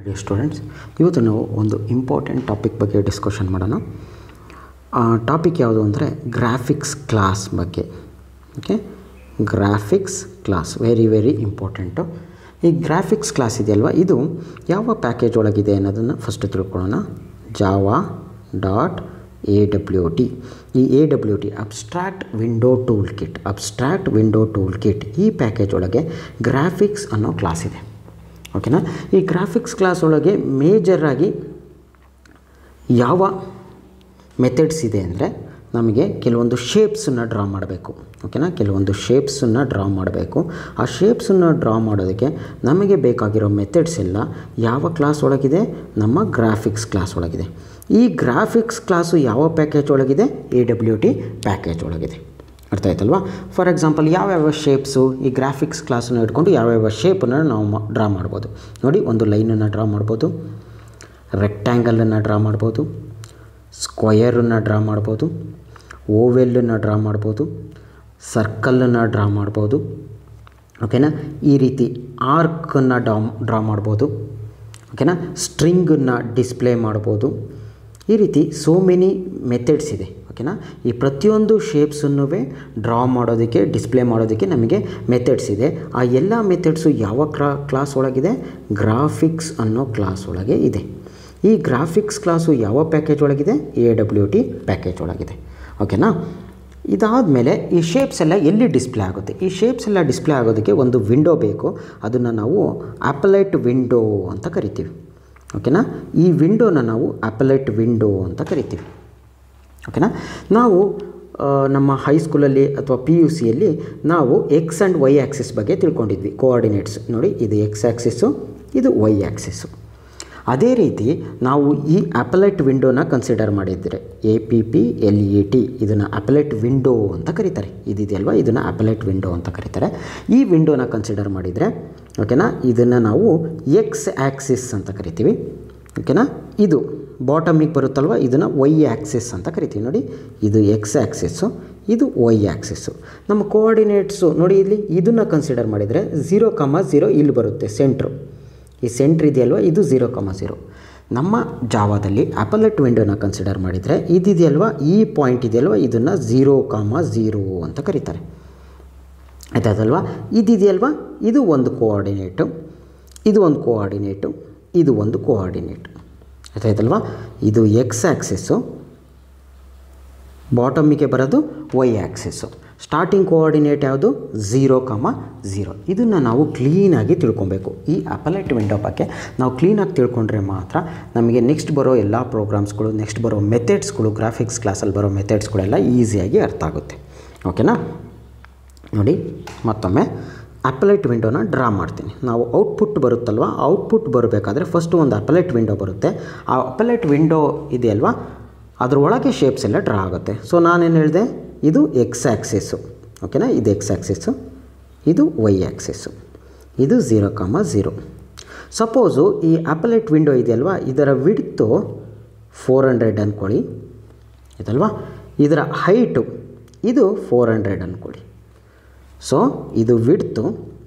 students ಇವತ್ತು ನಾವು ಒಂದು ಇಂಪಾರ್ಟೆಂಟ್ ಟಾಪಿಕ್ ಬಗ್ಗೆ ಡಿಸ್ಕಷನ್ ಮಾಡೋಣ ಆ ಟಾಪಿಕ್ ಯಾವುದು ಅಂದರೆ ಗ್ರಾಫಿಕ್ಸ್ ಕ್ಲಾಸ್ ಬಗ್ಗೆ okay graphics class very very important ಈ ಗ್ರಾಫಿಕ್ಸ್ ಕ್ಲಾಸ್ ಇದೆಯಲ್ವ ಇದು ಯಾವ ಪ್ಯಾಕೇಜ್ ಒಳಗಿದೆ ಅನ್ನೋದನ್ನು ಫಸ್ಟ್ ತಿಳ್ಕೊಳ್ಳೋಣ Java dot A W T ಈ A W T abstract window toolkit abstract window toolkit ಈ ಪ್ಯಾಕೇಜ್ ಒಳಗೆ ಗ್ರಾಫಿಕ್ಸ್ ಅನ್ನೋ ಕ್ಲಾಸ್ ಇದೆ ಓಕೆನಾ ಈ ಗ್ರಾಫಿಕ್ಸ್ ಕ್ಲಾಸ್ ಒಳಗೆ ಮೇಜರಾಗಿ ಯಾವ ಮೆಥಡ್ಸ್ ಇದೆ ಅಂದರೆ ನಮಗೆ ಕೆಲವೊಂದು ಶೇಪ್ಸನ್ನು ಡ್ರಾ ಮಾಡಬೇಕು ಓಕೆನಾ ಕೆಲವೊಂದು ಶೇಪ್ಸನ್ನು ಡ್ರಾ ಮಾಡಬೇಕು ಆ ಶೇಪ್ಸನ್ನು ಡ್ರಾ ಮಾಡೋದಕ್ಕೆ ನಮಗೆ ಬೇಕಾಗಿರೋ ಮೆಥಡ್ಸ್ ಎಲ್ಲ ಯಾವ ಕ್ಲಾಸ್ ಒಳಗಿದೆ ನಮ್ಮ ಗ್ರಾಫಿಕ್ಸ್ ಕ್ಲಾಸ್ ಒಳಗಿದೆ ಈ ಗ್ರಾಫಿಕ್ಸ್ ಕ್ಲಾಸು ಯಾವ ಪ್ಯಾಕೇಜ್ ಒಳಗಿದೆ ಎ ಡಬ್ಲ್ಯೂ ಟಿ ಪ್ಯಾಕೇಜ್ ಒಳಗಿದೆ ಅರ್ಥ ಆಯ್ತಲ್ವಾ ಫಾರ್ ಎಕ್ಸಾಂಪಲ್ ಯಾವ್ಯಾವ ಶೇಪ್ಸು ಈ ಗ್ರಾಫಿಕ್ಸ್ ಕ್ಲಾಸನ್ನು ಇಟ್ಕೊಂಡು ಯಾವ್ಯಾವ ಶೇಪನ್ನು ನಾವು ಡ್ರಾ ಮಾಡ್ಬೋದು ನೋಡಿ ಒಂದು ಲೈನನ್ನು ಡ್ರಾ ಮಾಡ್ಬೋದು ರೆಕ್ಟ್ಯಾಂಗಲನ್ನು ಡ್ರಾ ಮಾಡ್ಬೋದು ಸ್ಕ್ವಯರನ್ನು ಡ್ರಾ ಮಾಡ್ಬೋದು ಓವೆಲ್ಲನ್ನು ಡ್ರಾ ಮಾಡ್ಬೋದು ಸರ್ಕಲನ್ನು ಡ್ರಾ ಮಾಡ್ಬೋದು ಓಕೆನಾ ಈ ರೀತಿ ಆರ್ಕನ್ನು ಡಾ ಡ್ರಾ ಮಾಡ್ಬೋದು ಓಕೆನಾ ಸ್ಟ್ರಿಂಗನ್ನು ಡಿಸ್ಪ್ಲೇ ಮಾಡ್ಬೋದು ಈ ರೀತಿ ಸೋ ಮೆನಿ ಮೆಥಡ್ಸ್ ಇದೆ ಓಕೆನಾ ಈ ಪ್ರತಿಯೊಂದು ಶೇಪ್ಸನ್ನು ಡ್ರಾ ಮಾಡೋದಕ್ಕೆ ಡಿಸ್ಪ್ಲೇ ಮಾಡೋದಕ್ಕೆ ನಮಗೆ ಮೆಥಡ್ಸ್ ಇದೆ ಆ ಎಲ್ಲ ಮೆಥಡ್ಸು ಯಾವ ಕ್ರಾ ಕ್ಲಾಸ್ ಒಳಗಿದೆ ಗ್ರಾಫಿಕ್ಸ್ ಅನ್ನೋ ಕ್ಲಾಸ್ ಒಳಗೆ ಇದೆ ಈ ಗ್ರಾಫಿಕ್ಸ್ ಕ್ಲಾಸು ಯಾವ ಪ್ಯಾಕೇಜ್ ಒಳಗಿದೆ ಎ ಡಬ್ಲ್ಯೂ ಟಿ ಪ್ಯಾಕೇಜ್ ಒಳಗಿದೆ ಓಕೆನಾ ಇದಾದಮೇಲೆ ಈ ಶೇಪ್ಸ್ ಎಲ್ಲ ಎಲ್ಲಿ ಡಿಸ್ಪ್ಲೇ ಆಗುತ್ತೆ ಈ ಶೇಪ್ಸ್ ಎಲ್ಲ ಡಿಸ್ಪ್ಲೇ ಆಗೋದಕ್ಕೆ ಒಂದು ವಿಂಡೋ ಬೇಕು ಅದನ್ನು ನಾವು ಆ್ಯಪಲೈಟ್ ವಿಂಡೋ ಅಂತ ಕರಿತೀವಿ ಓಕೆನಾ ಈ ವಿಂಡೋನ ನಾವು ಆ್ಯಪಲೈಟ್ ವಿಂಡೋ ಅಂತ ಕರಿತೀವಿ ಓಕೆನಾ ನಾವು ನಮ್ಮ ಹೈಸ್ಕೂಲಲ್ಲಿ ಅಥವಾ ಪಿ ಯು ಸಿಯಲ್ಲಿ ನಾವು ಎಕ್ಸ್ ಆ್ಯಂಡ್ ವೈ ಆ್ಯಕ್ಸಿಸ್ ಬಗ್ಗೆ ತಿಳ್ಕೊಂಡಿದ್ವಿ ಕೋಆರ್ಡಿನೇಟ್ಸ್ ನೋಡಿ ಇದು ಎಕ್ಸ್ ಆ್ಯಕ್ಸಿಸ್ಸು ಇದು ವೈ ಆ್ಯಕ್ಸಿಸ್ಸು ಅದೇ ರೀತಿ ನಾವು ಈ ಆ್ಯಪಲೈಟ್ ವಿಂಡೋನ ಕನ್ಸಿಡರ್ ಮಾಡಿದರೆ A P P L E T ಇದನ್ನು ಆ್ಯಪಲೈಟ್ ವಿಂಡೋ ಅಂತ ಕರೀತಾರೆ ಇದಿದೆಯಲ್ವ ಇದನ್ನು ಆ್ಯಪಲೈಟ್ ವಿಂಡೋ ಅಂತ ಕರೀತಾರೆ ಈ ವಿಂಡೋನ ಕನ್ಸಿಡರ್ ಮಾಡಿದರೆ ಓಕೆನಾ ಇದನ್ನು ನಾವು ಎಕ್ಸ್ ಆ್ಯಕ್ಸಿಸ್ ಅಂತ ಕರಿತೀವಿ ಓಕೆನಾ ಇದು ಬಾಟಮಿಗೆ ಬರುತ್ತಲ್ವ ಇದನ್ನು ವೈ ಆ್ಯಕ್ಸಿಸ್ ಅಂತ ಕರಿತೀವಿ ನೋಡಿ ಇದು ಎಕ್ಸ್ ಆ್ಯಕ್ಸಿಸ್ಸು ಇದು ವೈ ಆ್ಯಕ್ಸಿಸ್ಸು ನಮ್ಮ ಕೋಆರ್ಡಿನೇಟ್ಸು ನೋಡಿ ಇಲ್ಲಿ ಇದನ್ನು ಕನ್ಸಿಡರ್ ಮಾಡಿದರೆ ಝೀರೋ ಕಮ ಝೀರೋ ಇಲ್ಲಿ ಬರುತ್ತೆ ಸೆಂಟ್ರು ಈ ಸೆಂಟ್ರ್ ಇದೆಯಲ್ವ ಇದು ಝೀರೋ ಕಮ ಝೀರೋ ನಮ್ಮ ಜಾವಾದಲ್ಲಿ ಆ್ಯಪಲೆಟ್ ವಿಂಡೋನ ಕನ್ಸಿಡರ್ ಮಾಡಿದರೆ ಇದಿದೆಯಲ್ವ ಈ ಪಾಯಿಂಟ್ ಇದೆಯಲ್ವ ಇದನ್ನು ಝೀರೋ ಕಾಮ ಝೀರೋ ಅಂತ ಕರೀತಾರೆ ಆಯ್ತಾಯ್ತಲ್ವ ಇದಿದೆಯಲ್ವ ಇದು ಒಂದು ಕೋಆರ್ಡಿನೇಟು ಇದು ಒಂದು ಕೋಆರ್ಡಿನೇಟು ಇದು ಒಂದು ಕೋಆರ್ಡಿನೇಟು ಆಯ್ತಾಯ್ತಲ್ವ ಇದು ಎಕ್ಸ್ ಆ್ಯಕ್ಸಿಸ್ಸು ಬಾಟಮಿಗೆ ಬರೋದು ವೈ ಆ್ಯಕ್ಸಿಸ್ಸು ಸ್ಟಾರ್ಟಿಂಗ್ ಕೋಆರ್ಡಿನೇಟ್ ಯಾವುದು ಝೀರೋ ಕಮ ಝೀರೋ ಇದನ್ನು ನಾವು ಕ್ಲೀನಾಗಿ ತಿಳ್ಕೊಬೇಕು ಈ ಅಪಲೈಟ್ ವಿಂಡೋ ಬಗ್ಗೆ ನಾವು ಕ್ಲೀನಾಗಿ ತಿಳ್ಕೊಂಡ್ರೆ ಮಾತ್ರ ನಮಗೆ ನೆಕ್ಸ್ಟ್ ಬರೋ ಎಲ್ಲ ಪ್ರೋಗ್ರಾಮ್ಸ್ಗಳು ನೆಕ್ಸ್ಟ್ ಬರೋ ಮೆಥಡ್ಸ್ಗಳು ಗ್ರಾಫಿಕ್ಸ್ ಕ್ಲಾಸಲ್ಲಿ ಬರೋ ಮೆಥಡ್ಸ್ಗಳೆಲ್ಲ ಈಸಿಯಾಗಿ ಅರ್ಥ ಆಗುತ್ತೆ ಓಕೆನಾ ನೋಡಿ ಮತ್ತೊಮ್ಮೆ ಅಪಲೈಟ್ ವಿಂಡೋನ ಡ್ರಾ ಮಾಡ್ತೀನಿ ನಾವು ಔಟ್ಪುಟ್ ಬರುತ್ತಲ್ವ ಔಟ್ಪುಟ್ ಬರಬೇಕಾದ್ರೆ ಫಸ್ಟು ಒಂದು ಅಪಲೈಟ್ ವಿಂಡೋ ಬರುತ್ತೆ ಆ ಅಪಲೈಟ್ ವಿಂಡೋ ಇದೆಯಲ್ವಾ ಅದರೊಳಗೆ ಶೇಪ್ಸ್ ಎಲ್ಲ ಡ್ರಾ ಆಗುತ್ತೆ ಸೊ ನಾನೇನು ಹೇಳಿದೆ ಇದು ಎಕ್ಸ್ ಆ್ಯಕ್ಸಿಸ್ಸು ಓಕೆನಾ ಇದು ಎಕ್ಸ್ ಆ್ಯಕ್ಸಿಸ್ಸು ಇದು ವೈ ಆ್ಯಕ್ಸಿಸ್ಸು ಇದು ಝೀರೋ ಕಾಮ ಝೀರೋ ಸಪೋಸು ಈ ಆಪಲೆಟ್ ವಿಂಡೋ ಇದೆಯಲ್ವಾ ಇದರ ವಿಡ್ತು ಫೋರ್ ಹಂಡ್ರೆಡ್ ಅಂದ್ಕೊಳ್ಳಿ ಇದಲ್ವಾ ಇದರ ಹೈಟು ಇದು ಫೋರ್ ಹಂಡ್ರೆಡ್ ಅಂದ್ಕೊಳ್ಳಿ ಸೊ ಇದು ವಿಡ್ತು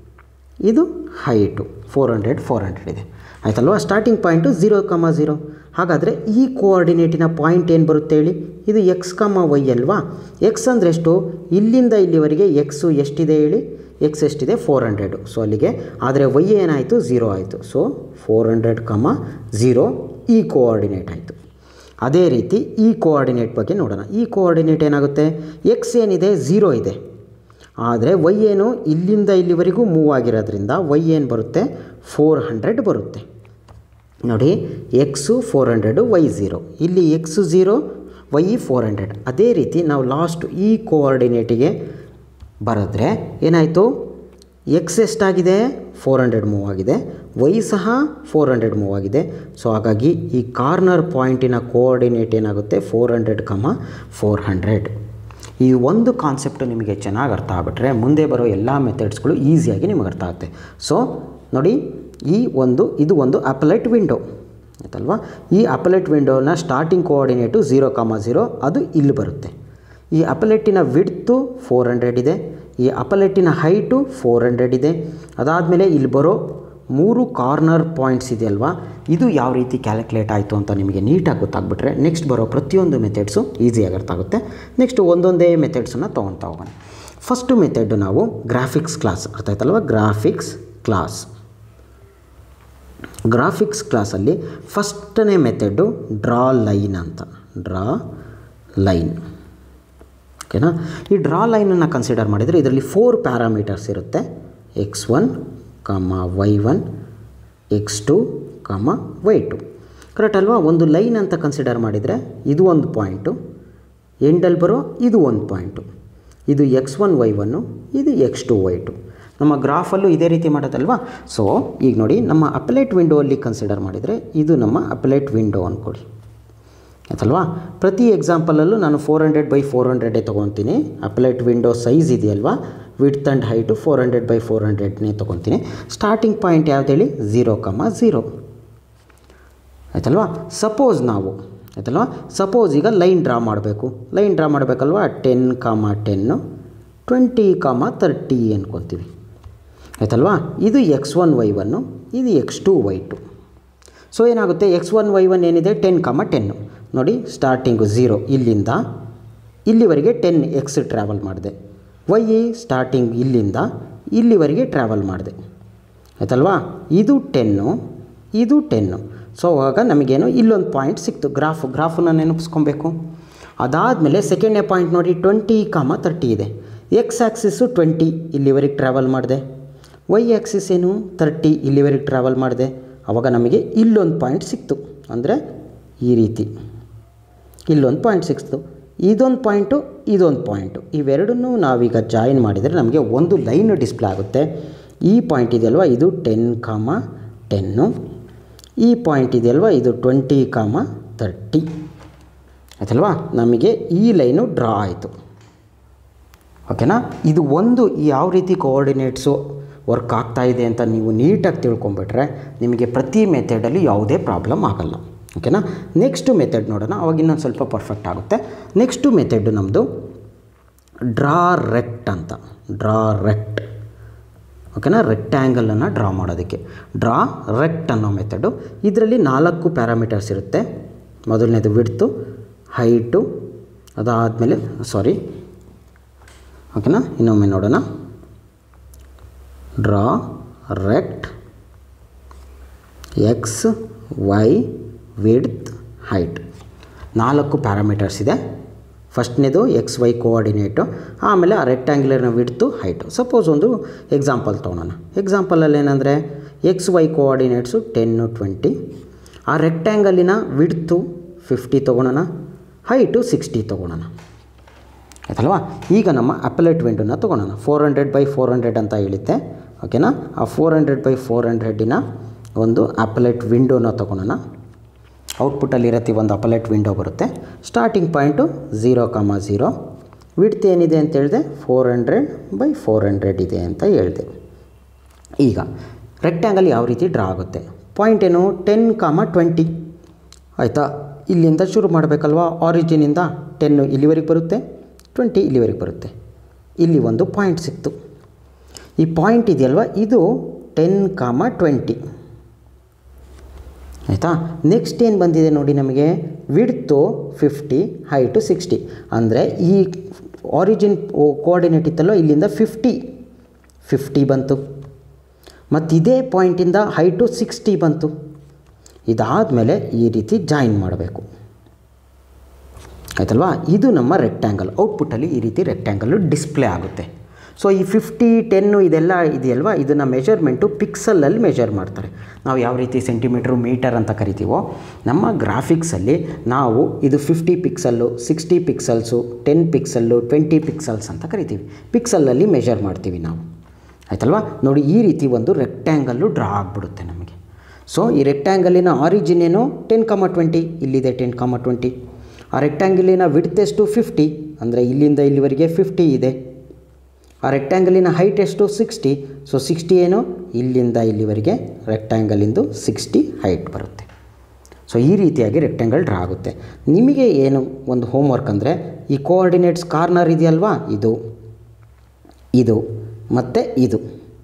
ಇದು height four hundred four hundred ಇದೆ ಆಯ್ತಲ್ವಾ starting point zero comma zero ಹಾಗಾದರೆ ಈ ಕೋಆರ್ಡಿನೇಟಿನ ಪಾಯಿಂಟ್ ಏನು ಬರುತ್ತೆ ಹೇಳಿ ಇದು ಎಕ್ಸ್ ಕಮ ವೈ ಅಲ್ವಾ ಎಕ್ಸ್ ಅಂದರೆ ಎಷ್ಟು ಇಲ್ಲಿಂದ ಇಲ್ಲಿವರೆಗೆ ಎಕ್ಸು ಎಷ್ಟಿದೆ ಹೇಳಿ ಎಕ್ಸ್ ಎಷ್ಟಿದೆ ಫೋರ್ ಹಂಡ್ರೆಡು ಸೊ ಅಲ್ಲಿಗೆ ಆದರೆ ವೈ ಏನಾಯಿತು ಝೀರೋ ಆಯಿತು so four hundred comma zero ಈ ಕೋಆರ್ಡಿನೇಟ್ ಆಯಿತು ಅದೇ ರೀತಿ ಈ ಕೋಆರ್ಡಿನೇಟ್ ಬಗ್ಗೆ ನೋಡೋಣ ಈ ಕೋಆರ್ಡಿನೇಟ್ ಏನಾಗುತ್ತೆ ಎಕ್ಸ್ ಏನಿದೆ ಝೀರೋ ಇದೆ ಆದರೆ ವೈ ಏನು ಇಲ್ಲಿಂದ ಇಲ್ಲಿವರೆಗೂ ಮೂವ್ ಆಗಿರೋದ್ರಿಂದ ವೈ ಏನು ಬರುತ್ತೆ ಫೋರ್ ಹಂಡ್ರೆಡ್ ಬರುತ್ತೆ ನೋಡಿ X four hundred Y zero ಇಲ್ಲಿ X zero Y four hundred ಅದೇ ರೀತಿ ನಾವು ಲಾಸ್ಟ್ ಈ ಕೋಆರ್ಡಿನೇಟಿಗೆ ಬರೆದ್ರೆ ಏನಾಯಿತು ಎಕ್ಸ್ ಎಷ್ಟಾಗಿದೆ ಫೋರ್ ಹಂಡ್ರೆಡ್ ಮೂವ್ ಆಗಿದೆ ವೈ ಸಹ ಫೋರ್ ಹಂಡ್ರೆಡ್ ಮೂವ್ ಆಗಿದೆ ಸೊ ಹಾಗಾಗಿ ಈ ಕಾರ್ನರ್ ಪಾಯಿಂಟಿನ ಕೋಆರ್ಡಿನೇಟ್ ಏನಾಗುತ್ತೆ four hundred comma four hundred ಈ ಒಂದು ಕಾನ್ಸೆಪ್ಟು ನಿಮಗೆ ಚೆನ್ನಾಗಿ ಅರ್ಥ ಆಗಿಬಿಟ್ರೆ ಮುಂದೆ ಬರೋ ಎಲ್ಲ ಮೆಥಡ್ಸ್ಗಳು ಈಸಿಯಾಗಿ ನಿಮಗೆ ಅರ್ಥ ಆಗುತ್ತೆ ಸೊ ನೋಡಿ ಈ ಒಂದು ಇದು ಒಂದು ಅಪಲೈಟ್ ವಿಂಡೋ ಆಯ್ತಲ್ವಾ ಈ ಅಪಲೈಟ್ ವಿಂಡೋನ starting coordinate zero comma zero ಅದು ಇಲ್ಲಿ ಬರುತ್ತೆ ಈ ಅಪಲೆಟ್ಟಿನ ವಿಡ್ತು ಫೋರ್ ಹಂಡ್ರೆಡ್ ಇದೆ ಈ ಅಪಲೆಟ್ಟಿನ ಹೈಟು ಫೋರ್ ಹಂಡ್ರೆಡ್ ಇದೆ ಅದಾದಮೇಲೆ ಇಲ್ಲಿ ಬರೋ ಮೂರು ಕಾರ್ನರ್ ಪಾಯಿಂಟ್ಸ್ ಇದೆಯಲ್ವಾ ಇದು ಯಾವ ರೀತಿ ಕ್ಯಾಲ್ಕುಲೇಟ್ ಆಯಿತು ಅಂತ ನಿಮಗೆ ನೀಟಾಗಿ ಗೊತ್ತಾಗ್ಬಿಟ್ರೆ ನೆಕ್ಸ್ಟ್ ಬರೋ ಪ್ರತಿಯೊಂದು ಮೆಥಡ್ಸು ಈಸಿಯಾಗಿ ಅರ್ಥ ಆಗುತ್ತೆ ನೆಕ್ಸ್ಟ್ ಒಂದೊಂದೇ ಮೆಥಡ್ಸನ್ನು ತೊಗೊಳ್ತಾ ಹೋಗೋಣ ಫಸ್ಟು ಮೆಥಡ್ ನಾವು ಗ್ರಾಫಿಕ್ಸ್ ಕ್ಲಾಸ್ ಅರ್ಥ ಆಯ್ತಲ್ವ ಗ್ರಾಫಿಕ್ಸ್ ಕ್ಲಾಸ್ ಗ್ರಾಫಿಕ್ಸ್ ಕ್ಲಾಸಲ್ಲಿ ಫಸ್ಟನೇ ಮೆಥಡು ಡ್ರಾ ಲೈನ್ ಅಂತ ಡ್ರಾ ಲೈನ್ ಓಕೆನಾ ಈ ಡ್ರಾ ಲೈನನ್ನು ಕನ್ಸಿಡರ್ ಮಾಡಿದರೆ ಇದರಲ್ಲಿ ಫೋರ್ ಪ್ಯಾರಾಮೀಟರ್ಸ್ ಇರುತ್ತೆ X one comma Y one X two comma Y two correct ಅಲ್ವಾ ಒಂದು ಲೈನ್ ಅಂತ ಕನ್ಸಿಡರ್ ಮಾಡಿದರೆ ಇದು ಒಂದು ಪಾಯಿಂಟು ಎಂಡಲ್ಲಿ ಬರೋ ಇದು ಒಂದು ಪಾಯಿಂಟು ಇದು ಎಕ್ಸ್ ಒನ್ ವೈ ಒನ್ನು ಇದು ಎಕ್ಸ್ ಟು ವೈ ಟು ನಮ್ಮ ಗ್ರಾಫಲ್ಲೂ ಇದೇ ರೀತಿ ಮಾಡೋದಲ್ವಾ ಸೊ ಈಗ ನೋಡಿ ನಮ್ಮ ಅಪಲೇಟ್ ವಿಂಡೋ ಅಲ್ಲಿ ಕನ್ಸಿಡರ್ ಮಾಡಿದರೆ ಇದು ನಮ್ಮ ಅಪಲೇಟ್ ವಿಂಡೋ ಅಂದ್ಕೊಳ್ಳಿ ಆಯ್ತಲ್ವಾ ಪ್ರತಿ ಎಕ್ಸಾಂಪಲಲ್ಲೂ ನಾನು ಫೋರ್ ಹಂಡ್ರೆಡ್ ಬೈ ಫೋರ್ ಹಂಡ್ರೆಡೇ ತೊಗೊತೀನಿ ಅಪ್ಲೈಟ್ ವಿಂಡೋ ಸೈಜ್ ಇದೆಯಲ್ವಾ width and height four hundred by four ಹಂಡ್ರೆಡ್ನೇ ತೊಗೊತೀನಿ ಸ್ಟಾರ್ಟಿಂಗ್ ಪಾಯಿಂಟ್ ಯಾವ್ದು ಹೇಳಿ ಝೀರೋ ಕಮ ಝೀರೋ ಆಯ್ತಲ್ವಾ ಸಪೋಸ್ ನಾವು ಆಯ್ತಲ್ವಾ ಸಪೋಸ್ ಈಗ ಲೈನ್ ಡ್ರಾ ಮಾಡಬೇಕು ಲೈನ್ ಡ್ರಾ ಮಾಡಬೇಕಲ್ವಾ ten comma ten twenty comma thirty ಅಂದ್ಕೊತೀವಿ ಆಯ್ತಲ್ವಾ ಇದು ಎಕ್ಸ್ ಒನ್ ವೈ ಒನ್ನು ಇದು X two Y two so ಏನಾಗುತ್ತೆ ಎಕ್ಸ್ ಒನ್ ವೈ ಒನ್ ಏನಿದೆ ಟೆನ್ ಕಾಮ ಟೆನ್ನು ನೋಡಿ ಸ್ಟಾರ್ಟಿಂಗು ಝೀರೋ ಇಲ್ಲಿಂದ ಇಲ್ಲಿವರೆಗೆ ಟೆನ್ ಎಕ್ಸ್ ಟ್ರಾವೆಲ್ ಮಾಡಿದೆ ವೈ ಸ್ಟಾರ್ಟಿಂಗ್ ಇಲ್ಲಿಂದ ಇಲ್ಲಿವರೆಗೆ ಟ್ರಾವೆಲ್ ಮಾಡಿದೆ ಆಯ್ತಲ್ವಾ ಇದು ಟೆನ್ನು ಇದು ಟೆನ್ನು ಸೊ ಆವಾಗ ನಮಗೇನು ಇಲ್ಲೊಂದು ಪಾಯಿಂಟ್ ಸಿಕ್ತು ಗ್ರಾಫ್ ಗ್ರಾಫನ್ನು ನೆನಪಿಸ್ಕೊಬೇಕು ಅದಾದಮೇಲೆ ಸೆಕೆಂಡ್ನೇ ಪಾಯಿಂಟ್ ನೋಡಿ ಟ್ವೆಂಟಿ ಕಾಮ ತರ್ಟಿ ಇದೆ ಎಕ್ಸ್ ಆ್ಯಕ್ಸಿಸ್ಸು ಟ್ವೆಂಟಿ ಇಲ್ಲಿವರೆಗೆ ಟ್ರಾವೆಲ್ ಮಾಡಿದೆ ವೈ ಆ್ಯಕ್ಸಿಸ್ ಏನು ತರ್ಟಿ ಇಲ್ಲಿವರೆಗೆ ಟ್ರಾವೆಲ್ ಮಾಡಿದೆ ಆವಾಗ ನಮಗೆ ಇಲ್ಲೊಂದು ಪಾಯಿಂಟ್ ಸಿಕ್ತು ಅಂದರೆ ಈ ರೀತಿ ಇಲ್ಲೊಂದು ಪಾಯಿಂಟ್ ಸಿಕ್ತು ಇದೊಂದು ಪಾಯಿಂಟು ಇದೊಂದು ಪಾಯಿಂಟು ಇವೆರಡನ್ನೂ ನಾವೀಗ ಜಾಯಿನ್ ಮಾಡಿದರೆ ನಮಗೆ ಒಂದು ಲೈನ್ ಡಿಸ್ಪ್ಲೇ ಆಗುತ್ತೆ ಈ ಪಾಯಿಂಟ್ ಇದೆಯಲ್ವ ಇದು ಟೆನ್ ಕಾಮ ಟೆನ್ನು ಈ ಪಾಯಿಂಟ್ ಇದೆಯಲ್ವ ಇದು ಟ್ವೆಂಟಿ ಕಾಮ ತರ್ಟಿ ಆಯ್ತಲ್ವಾ ನಮಗೆ ಈ ಲೈನು ಡ್ರಾ ಆಯಿತು ಓಕೆನಾ ಇದು ಒಂದು ಯಾವ ರೀತಿ ಕೋಆರ್ಡಿನೇಟ್ಸು ವರ್ಕ್ ಆಗ್ತಾ ಇದೆ ಅಂತ ನೀವು ನೀಟಾಗಿ ತಿಳ್ಕೊಂಬಿಟ್ರೆ ನಿಮಗೆ ಪ್ರತಿ ಮೆಥಡಲ್ಲಿ ಯಾವುದೇ ಪ್ರಾಬ್ಲಮ್ ಆಗಲ್ಲ ಓಕೆನಾ ನೆಕ್ಸ್ಟು ಮೆಥಡ್ ನೋಡೋಣ ಅವಾಗ ಇನ್ನೊಂದು ಸ್ವಲ್ಪ ಪರ್ಫೆಕ್ಟ್ ಆಗುತ್ತೆ ನೆಕ್ಸ್ಟು ಮೆಥಡ್ ನಮ್ಮದು ಡ್ರಾ ರೆಕ್ಟ್ ಅಂತ ಡ್ರಾ ರೆಕ್ಟ್ ಓಕೆನಾ ರೆಕ್ಟ್ಯಾಂಗಲನ್ನು ಡ್ರಾ ಮಾಡೋದಕ್ಕೆ ಡ್ರಾ ರೆಕ್ಟ್ ಅನ್ನೋ ಮೆಥಡು ಇದರಲ್ಲಿ ನಾಲ್ಕು ಪ್ಯಾರಾಮೀಟರ್ಸ್ ಇರುತ್ತೆ ಮೊದಲನೇದು ವಿಡ್ತು ಹೈಟು ಅದಾದಮೇಲೆ ಸಾರಿ ಓಕೆನಾ ಇನ್ನೊಮ್ಮೆ ನೋಡೋಣ draw rect X Y width height ನಾಲ್ಕು ಪ್ಯಾರಾಮೀಟರ್ಸ್ ಇದೆ ಫಸ್ಟ್ನೇದು ಎಕ್ಸ್ ವೈ ಕೋಆರ್ಡಿನೇಟು ಆಮೇಲೆ ಆ ರೆಕ್ಟ್ಯಾಂಗ್ಯುಲರ್ನ ವಿಡ್ತು ಹೈಟು ಸಪೋಸ್ ಒಂದು ಎಕ್ಸಾಂಪಲ್ ತೊಗೊಳೋಣ ಎಕ್ಸಾಂಪಲಲ್ಲಿ ಏನಂದರೆ X Y coordinates ten twenty ಆ ರೆಕ್ಟ್ಯಾಂಗಲಿನ ವಿಡ್ತು ಫಿಫ್ಟಿ ತೊಗೊಳೋಣ ಹೈಟು ಸಿಕ್ಸ್ಟಿ ತೊಗೊಳೋಣ ಆಯ್ತಲ್ವಾ ಈಗ ನಮ್ಮ ಅಪಲೇಟ್ ವಿಂಡೋನ ತೊಗೊಳೋಣ four hundred by four hundred ಅಂತ ಹೇಳಿದ್ದೆ ಓಕೆನಾ ಆ ಫೋರ್ ಹಂಡ್ರೆಡ್ ಬೈ ಫೋರ್ ಹಂಡ್ರೆಡಿನ ಒಂದು ಅಪಲೇಟ್ ವಿಂಡೋನ ತೊಗೊಳೋಣ ಔಟ್ಪುಟ್ಟಲ್ಲಿ ಇರತ್ತೆ ಒಂದು ಅಪಲೇಟ್ ವಿಂಡೋ ಬರುತ್ತೆ starting point zero comma zero width ಏನಿದೆ ಅಂತ ಹೇಳಿದೆ four hundred by four hundred ಇದೆ ಅಂತ ಹೇಳಿದೆ ಈಗ ರೆಕ್ಟ್ಯಾಂಗಲ್ ಯಾವ ರೀತಿ ಡ್ರಾ ಆಗುತ್ತೆ ಪಾಯಿಂಟ್ ಏನು ಟೆನ್ ಕಾಮ ಟ್ವೆಂಟಿ ಆಯಿತಾ ಇಲ್ಲಿಂದ ಶುರು ಮಾಡಬೇಕಲ್ವಾ ಆರಿಜಿನಿಂದ ಟೆನ್ನು ಇಲ್ಲಿವರೆಗೆ ಬರುತ್ತೆ ಟ್ವೆಂಟಿ ಇಲ್ಲಿವರೆಗೆ ಬರುತ್ತೆ ಇಲ್ಲಿ ಒಂದು ಪಾಯಿಂಟ್ ಸಿಕ್ತು ಈ ಪಾಯಿಂಟ್ ಇದೆಯಲ್ವ ಇದು ಟೆನ್ ಕಾಮ ಟ್ವೆಂಟಿ ಆಯಿತಾ ನೆಕ್ಸ್ಟ್ ಏನು ಬಂದಿದೆ ನೋಡಿ ನಮಗೆ ವಿಡ್ತು ಫಿಫ್ಟಿ ಹೈಟು ಸಿಕ್ಸ್ಟಿ ಅಂದರೆ ಈ ಆರಿಜಿನ್ ಕೋಆರ್ಡಿನೇಟ್ ಇತ್ತಲ್ಲೋ ಇಲ್ಲಿಂದ ಫಿಫ್ಟಿ ಫಿಫ್ಟಿ ಬಂತು ಮತ್ತು ಇದೇ ಪಾಯಿಂಟಿಂದ ಹೈಟು ಸಿಕ್ಸ್ಟಿ ಬಂತು ಇದಾದಮೇಲೆ ಈ ರೀತಿ ಜಾಯಿನ್ ಮಾಡಬೇಕು ಆಯ್ತಲ್ವಾ ಇದು ನಮ್ಮ ರೆಕ್ಟ್ಯಾಂಗಲ್ ಔಟ್ಪುಟ್ಟಲ್ಲಿ ಈ ರೀತಿ ರೆಕ್ಟ್ಯಾಂಗಲ್ಲು ಡಿಸ್ಪ್ಲೇ ಆಗುತ್ತೆ ಸೊ ಈ ಫಿಫ್ಟಿ ಟೆನ್ನು ಇದೆಲ್ಲ ಇದೆಯಲ್ವಾ ಇದನ್ನು ಮೆಷರ್ಮೆಂಟು ಪಿಕ್ಸಲಲ್ಲಿ ಮೆಷರ್ ಮಾಡ್ತಾರೆ ನಾವು ಯಾವ ರೀತಿ ಸೆಂಟಿಮೀಟ್ರು ಮೀಟರ್ ಅಂತ ಕರಿತೀವೋ ನಮ್ಮ ಗ್ರಾಫಿಕ್ಸಲ್ಲಿ ನಾವು ಇದು fifty pixel sixty pixels ten pixel twenty pixels ಅಂತ ಕರಿತೀವಿ ಪಿಕ್ಸಲಲ್ಲಿ ಮೆಷರ್ ಮಾಡ್ತೀವಿ ನಾವು ಆಯ್ತಲ್ವಾ ನೋಡಿ ಈ ರೀತಿ ಒಂದು ರೆಕ್ಟ್ಯಾಂಗಲ್ಲು ಡ್ರಾ ಆಗಿಬಿಡುತ್ತೆ ನಮಗೆ ಸೊ ಈ ರೆಕ್ಟ್ಯಾಂಗಲಿನ ಆರಿಜಿನ್ ಏನು ಟೆನ್ ಕಮ ಟ್ವೆಂಟಿ ಇಲ್ಲಿದೆ ಟೆನ್ ಕಮ ಟ್ವೆಂಟಿ ಆ ರೆಕ್ಟ್ಯಾಂಗಲಿನ ವಿಡ್ತ್ ಎಷ್ಟು ಫಿಫ್ಟಿ ಅಂದರೆ ಇಲ್ಲಿಂದ ಇಲ್ಲಿವರೆಗೆ ಫಿಫ್ಟಿ ಇದೆ ಆ ರೆಕ್ಟ್ಯಾಂಗಲಿನ ಹೈಟ್ ಎಷ್ಟು ಸಿಕ್ಸ್ಟಿ ಸೊ ಸಿಕ್ಸ್ಟಿ ಏನು ಇಲ್ಲಿಂದ ಇಲ್ಲಿವರೆಗೆ ರೆಕ್ಟ್ಯಾಂಗಲಿಂದು ಸಿಕ್ಸ್ಟಿ ಹೈಟ್ ಬರುತ್ತೆ ಸೊ ಈ ರೀತಿಯಾಗಿ ರೆಕ್ಟ್ಯಾಂಗಲ್ ಡ್ರಾ ಆಗುತ್ತೆ ನಿಮಗೆ ಏನು ಒಂದು ಹೋಮ್ವರ್ಕ್ ಅಂದರೆ ಈ ಕೋಆರ್ಡಿನೇಟ್ಸ್ ಕಾರ್ನರ್ ಇದೆಯಲ್ವಾ ಇದು ಇದು ಮತ್ತು ಇದು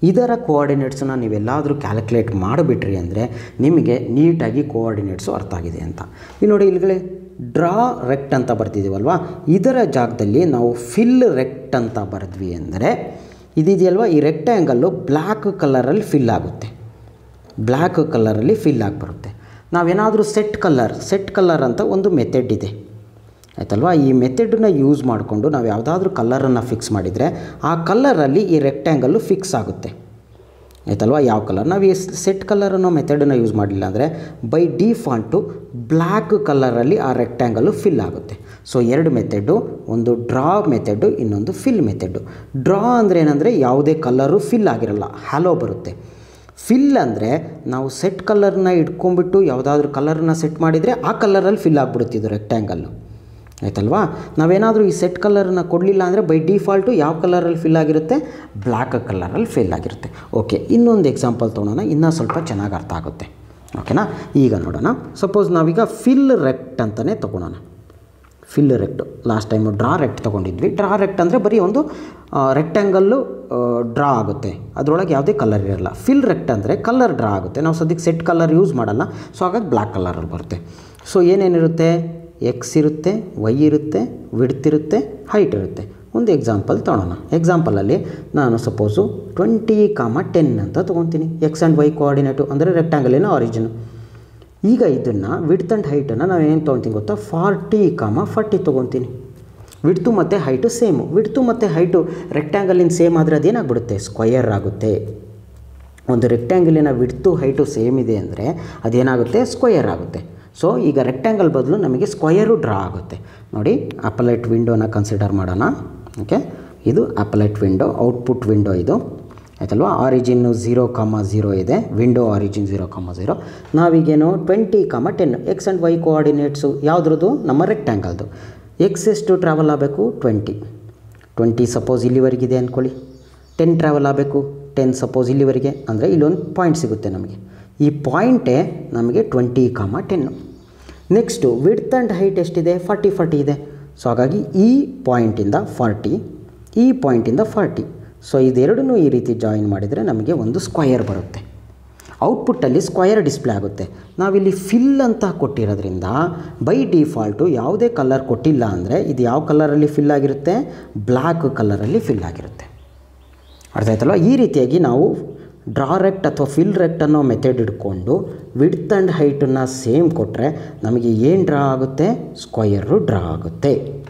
ಇದರ ಕೋಆರ್ಡಿನೇಟ್ಸನ್ನ ನೀವೆಲ್ಲಾದರೂ ಕ್ಯಾಲ್ಕುಲೇಟ್ ಮಾಡಿಬಿಟ್ರಿ ಅಂದರೆ ನಿಮಗೆ ನೀಟಾಗಿ ಕೋಆರ್ಡಿನೇಟ್ಸು ಅರ್ಥ ಆಗಿದೆ ಅಂತ ಇಲ್ಲಿ ನೋಡಿ ಇಲ್ಲಿಗಳೇ ಡ್ರಾ ರೆಕ್ಟ್ ಅಂತ ಬರ್ತಿದ್ದೀವಲ್ವಾ ಇದರ ಜಾಗದಲ್ಲಿ ನಾವು ಫಿಲ್ ರೆಕ್ಟ್ ಅಂತ ಬರೆದ್ವಿ ಅಂದರೆ ಇದಿದೆಯಲ್ವಾ ಈ ರೆಕ್ಟ್ಯಾಂಗಲ್ಲು ಬ್ಲ್ಯಾಕ್ ಕಲರಲ್ಲಿ ಫಿಲ್ ಆಗುತ್ತೆ ಬ್ಲ್ಯಾಕ್ ಕಲರಲ್ಲಿ ಫಿಲ್ ಆಗಿ ಬರುತ್ತೆ ನಾವೇನಾದರೂ ಸೆಟ್ ಕಲರ್ ಸೆಟ್ ಕಲರ್ ಅಂತ ಒಂದು ಮೆಥಡ್ ಇದೆ ಆಯ್ತಲ್ವಾ ಈ ಮೆಥಡನ್ನ ಯೂಸ್ ಮಾಡಿಕೊಂಡು ನಾವು ಯಾವುದಾದ್ರೂ ಕಲರನ್ನು ಫಿಕ್ಸ್ ಮಾಡಿದರೆ ಆ ಕಲರಲ್ಲಿ ಈ ರೆಕ್ಟ್ಯಾಂಗಲ್ಲು ಫಿಕ್ಸ್ ಆಗುತ್ತೆ ಆಯ್ತಲ್ವಾ ಯಾವ ಕಲರ್ ನಾವು ಈ ಸೆಟ್ ಕಲರ್ ಅನ್ನೋ ಮೆಥಡನ್ನು ಯೂಸ್ ಮಾಡಲಿಲ್ಲ ಅಂದರೆ ಬೈ ಡಿಫಾಲ್ಟು ಬ್ಲ್ಯಾಕ್ ಕಲರಲ್ಲಿ ಆ ರೆಕ್ಟ್ಯಾಂಗಲ್ಲು ಫಿಲ್ ಆಗುತ್ತೆ ಸೊ ಎರಡು ಮೆಥಡು ಒಂದು ಡ್ರಾ ಮೆಥಡು ಇನ್ನೊಂದು ಫಿಲ್ ಮೆಥಡು ಡ್ರಾ ಅಂದರೆ ಏನಂದರೆ ಯಾವುದೇ ಕಲರು ಫಿಲ್ ಆಗಿರಲ್ಲ ಹ್ಯಾಲೋ ಬರುತ್ತೆ ಫಿಲ್ ಅಂದರೆ ನಾವು ಸೆಟ್ ಕಲರ್ನ ಇಟ್ಕೊಂಡ್ಬಿಟ್ಟು ಯಾವುದಾದ್ರೂ ಕಲರ್ನ ಸೆಟ್ ಮಾಡಿದರೆ ಆ ಕಲರಲ್ಲಿ ಫಿಲ್ ಆಗಿಬಿಡುತ್ತಿದ್ದು ರೆಕ್ಟ್ಯಾಂಗಲ್ಲು ಆಯ್ತಲ್ವಾ ನಾವೇನಾದರೂ ಈ ಸೆಟ್ ಕಲರನ್ನ ಕೊಡಲಿಲ್ಲ ಅಂದರೆ ಬೈ ಡಿಫಾಲ್ಟು ಯಾವ ಕಲರಲ್ಲಿ ಫಿಲ್ ಆಗಿರುತ್ತೆ ಬ್ಲ್ಯಾಕ್ ಕಲರಲ್ಲಿ ಫಿಲ್ ಆಗಿರುತ್ತೆ ಓಕೆ ಇನ್ನೊಂದು ಎಕ್ಸಾಂಪಲ್ ತೊಗೊಳೋಣ ಇನ್ನೂ ಸ್ವಲ್ಪ ಚೆನ್ನಾಗಿ ಅರ್ಥ ಆಗುತ್ತೆ ಓಕೆನಾ ಈಗ ನೋಡೋಣ ಸಪೋಸ್ ನಾವೀಗ ಫಿಲ್ ರೆಕ್ಟ್ ಅಂತಲೇ ತೊಗೊಳೋಣ fill rect last time draw rect ತೊಗೊಂಡಿದ್ವಿ ಡ್ರಾ ರೆಕ್ಟ್ ಅಂದರೆ ಬರೀ ಒಂದು ರೆಕ್ಟ್ಯಾಂಗಲ್ಲು ಡ್ರಾ ಆಗುತ್ತೆ ಅದರೊಳಗೆ ಯಾವುದೇ ಕಲರ್ ಇರಲ್ಲ ಫಿಲ್ ರೆಕ್ಟ್ ಅಂದರೆ ಕಲರ್ ಡ್ರಾ ಆಗುತ್ತೆ ನಾವು ಸದ್ಯಕ್ಕೆ ಸೆಟ್ ಕಲರ್ ಯೂಸ್ ಮಾಡಲ್ಲ ಸೊ ಹಾಗಾಗಿ ಬ್ಲ್ಯಾಕ್ ಕಲರಲ್ಲಿ ಬರುತ್ತೆ ಸೊ ಏನೇನಿರುತ್ತೆ ಎಕ್ಸ್ ಇರುತ್ತೆ ವೈ ಇರುತ್ತೆ ವಿಡ್ತ್ ಇರುತ್ತೆ ಹೈಟ್ ಇರುತ್ತೆ ಒಂದು ಎಕ್ಸಾಂಪಲ್ ತೊಗೊಳೋಣ ಎಕ್ಸಾಂಪಲಲ್ಲಿ ನಾನು ಸಪೋಸು ಟ್ವೆಂಟಿ ಕಾಮ ಟೆನ್ ಅಂತ ತೊಗೊತೀನಿ ಎಕ್ಸ್ ಆ್ಯಂಡ್ ವೈ ಕೋಆರ್ಡಿನೇಟು ಅಂದರೆ ರೆಕ್ಟ್ಯಾಂಗಲಿನ ಆರಿಜಿನು ಈಗ ಇದನ್ನು ವಿಡ್ತ್ ಆ್ಯಂಡ್ ಹೈಟನ್ನು ನಾವು ಏನು ತೊಗೊತೀನಿ ಗೊತ್ತಾ ಫಾರ್ಟಿ ಕಾಮ ಫಾರ್ಟಿ ತೊಗೊತೀನಿ ವಿಡ್ತು ಮತ್ತು ಹೈಟು ಸೇಮು ವಿಡ್ತು ಮತ್ತು ಹೈಟು ರೆಕ್ಟ್ಯಾಂಗಲಿನ ಸೇಮ್ ಆದರೆ ಅದೇನಾಗ್ಬಿಡುತ್ತೆ ಸ್ಕ್ವಯರ್ ಆಗುತ್ತೆ ಒಂದು ರೆಕ್ಟ್ಯಾಂಗಲಿನ ವಿಡ್ತು ಹೈಟು ಸೇಮ್ ಇದೆ ಅಂದರೆ ಅದೇನಾಗುತ್ತೆ ಸ್ಕ್ವಯರ್ ಆಗುತ್ತೆ ಸೊ ಈಗ ರೆಕ್ಟ್ಯಾಂಗಲ್ ಬದಲು ನಮಗೆ ಸ್ಕ್ವಯರು ಡ್ರಾ ಆಗುತ್ತೆ ನೋಡಿ ಅಪಲೈಟ್ ವಿಂಡೋನ ಕನ್ಸಿಡರ್ ಮಾಡೋಣ ಓಕೆ ಇದು ಅಪಲೈಟ್ ವಿಂಡೋ ಔಟ್ಪುಟ್ ವಿಂಡೋ ಇದು ಆಯ್ತಲ್ವಾ ಆರಿಜಿನ್ನು ಝೀರೋ ಕಾಮ ಝೀರೋ ಇದೆ window origin zero comma zero ನಾವೀಗೇನು twenty comma ten X and Y coordinates ಯಾವುದ್ರದ್ದು ನಮ್ಮ ರೆಕ್ಟ್ಯಾಂಗಲ್ದು ಎಕ್ಸ್ ಎಷ್ಟು ಟ್ರಾವೆಲ್ ಆಗಬೇಕು ಟ್ವೆಂಟಿ ಟ್ವೆಂಟಿ ಸಪೋಸ್ ಇಲ್ಲಿವರೆಗಿದೆ ಅಂದ್ಕೊಳ್ಳಿ ಟೆನ್ ಟ್ರಾವೆಲ್ ಆಗಬೇಕು ಟೆನ್ ಸಪೋಸ್ ಇಲ್ಲಿವರೆಗೆ ಅಂದರೆ ಇಲ್ಲೊಂದು ಪಾಯಿಂಟ್ ಸಿಗುತ್ತೆ ನಮಗೆ ಈ ಪಾಯಿಂಟೇ ನಮಗೆ twenty comma ten next width and height ಎಷ್ಟಿದೆ ಫಾರ್ಟಿ ಫಾರ್ಟಿ ಇದೆ ಸೊ ಹಾಗಾಗಿ ಈ ಪಾಯಿಂಟಿಂದ ಫಾರ್ಟಿ ಈ ಪಾಯಿಂಟಿಂದ ಫಾರ್ಟಿ ಸೊ ಇದೆರಡನ್ನೂ ಈ ರೀತಿ ಜಾಯಿನ್ ಮಾಡಿದರೆ ನಮಗೆ ಒಂದು ಸ್ಕ್ವಯರ್ ಬರುತ್ತೆ ಔಟ್ಪುಟ್ಟಲ್ಲಿ ಸ್ಕ್ವಯರ್ ಡಿಸ್ಪ್ಲೇ ಆಗುತ್ತೆ ನಾವಿಲ್ಲಿ ಫಿಲ್ ಅಂತ ಕೊಟ್ಟಿರೋದ್ರಿಂದ ಬೈ ಡಿಫಾಲ್ಟು ಯಾವುದೇ ಕಲರ್ ಕೊಟ್ಟಿಲ್ಲ ಅಂದರೆ ಇದು ಯಾವ ಕಲರಲ್ಲಿ ಫಿಲ್ ಆಗಿರುತ್ತೆ ಬ್ಲ್ಯಾಕ್ ಕಲರಲ್ಲಿ ಫಿಲ್ ಆಗಿರುತ್ತೆ ಅರ್ಥ ಆಯ್ತಲ್ವ ಈ ರೀತಿಯಾಗಿ ನಾವು ಡ್ರಾ ರೆಕ್ಟ್ ಅಥವಾ ಫಿಲ್ ರೆಕ್ಟ್ ಅನ್ನೋ ಮೆಥಡ್ ಇಟ್ಕೊಂಡು ವಿಡ್ತ್ ಆ್ಯಂಡ್ ಹೈಟನ್ನು ಸೇಮ್ ಕೊಟ್ಟರೆ ನಮಗೆ ಏನು ಡ್ರಾ ಆಗುತ್ತೆ ಸ್ಕ್ವಯರು ಡ್ರಾ ಆಗುತ್ತೆ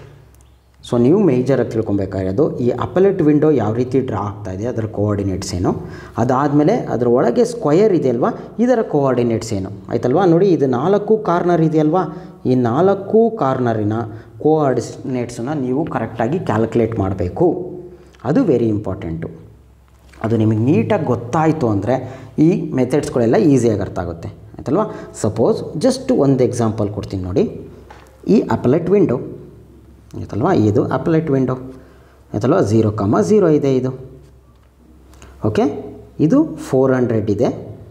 ಸೊ ನೀವು ಮೇಜರಾಗಿ ತಿಳ್ಕೊಬೇಕಾಗಿರೋದು ಈ ಅಪಲೆಟ್ ವಿಂಡೋ ಯಾವ ರೀತಿ ಡ್ರಾ ಆಗ್ತಾ ಇದೆ ಅದರ ಕೋಆರ್ಡಿನೇಟ್ಸ್ ಏನು ಅದಾದಮೇಲೆ ಅದರ ಒಳಗೆ ಸ್ಕ್ವಯರ್ ಇದೆಯಲ್ವಾ ಇದರ ಕೋಆರ್ಡಿನೇಟ್ಸ್ ಏನು ಆಯ್ತಲ್ವಾ ನೋಡಿ ಇದು ನಾಲ್ಕು ಕಾರ್ನರ್ ಇದೆಯಲ್ವಾ ಈ ನಾಲ್ಕು ಕಾರ್ನರಿನ ಕೋಆರ್ಡಿನೇಟ್ಸನ್ನು ನೀವು ಕರೆಕ್ಟಾಗಿ ಕ್ಯಾಲ್ಕುಲೇಟ್ ಮಾಡಬೇಕು ಅದು ವೆರಿ ಇಂಪಾರ್ಟೆಂಟು ಅದು ನಿಮಗೆ ನೀಟಾಗಿ ಗೊತ್ತಾಯಿತು ಅಂದರೆ ಈ ಮೆಥಡ್ಸ್ಗಳೆಲ್ಲ ಈಸಿಯಾಗಿ ಅರ್ಥ ಆಗುತ್ತೆ ಆಯ್ತಲ್ವಾ ಸಪೋಸ್ ಜಸ್ಟ್ ಒಂದು ಎಕ್ಸಾಂಪಲ್ ಕೊಡ್ತೀನಿ ನೋಡಿ ಈ ಅಪಲೆಟ್ ವಿಂಡೋ ಆಯ್ತಲ್ವಾ ಇದು ಅಪಲೆಟ್ ವಿಂಡೋ ಆಯ್ತಲ್ವಾ ಝೀರೋ ಕಮ ಝೀರೋ ಇದೆ ಇದು ಓಕೆ ಇದು ಫೋರ್ ಹಂಡ್ರೆಡ್ ಇದೆ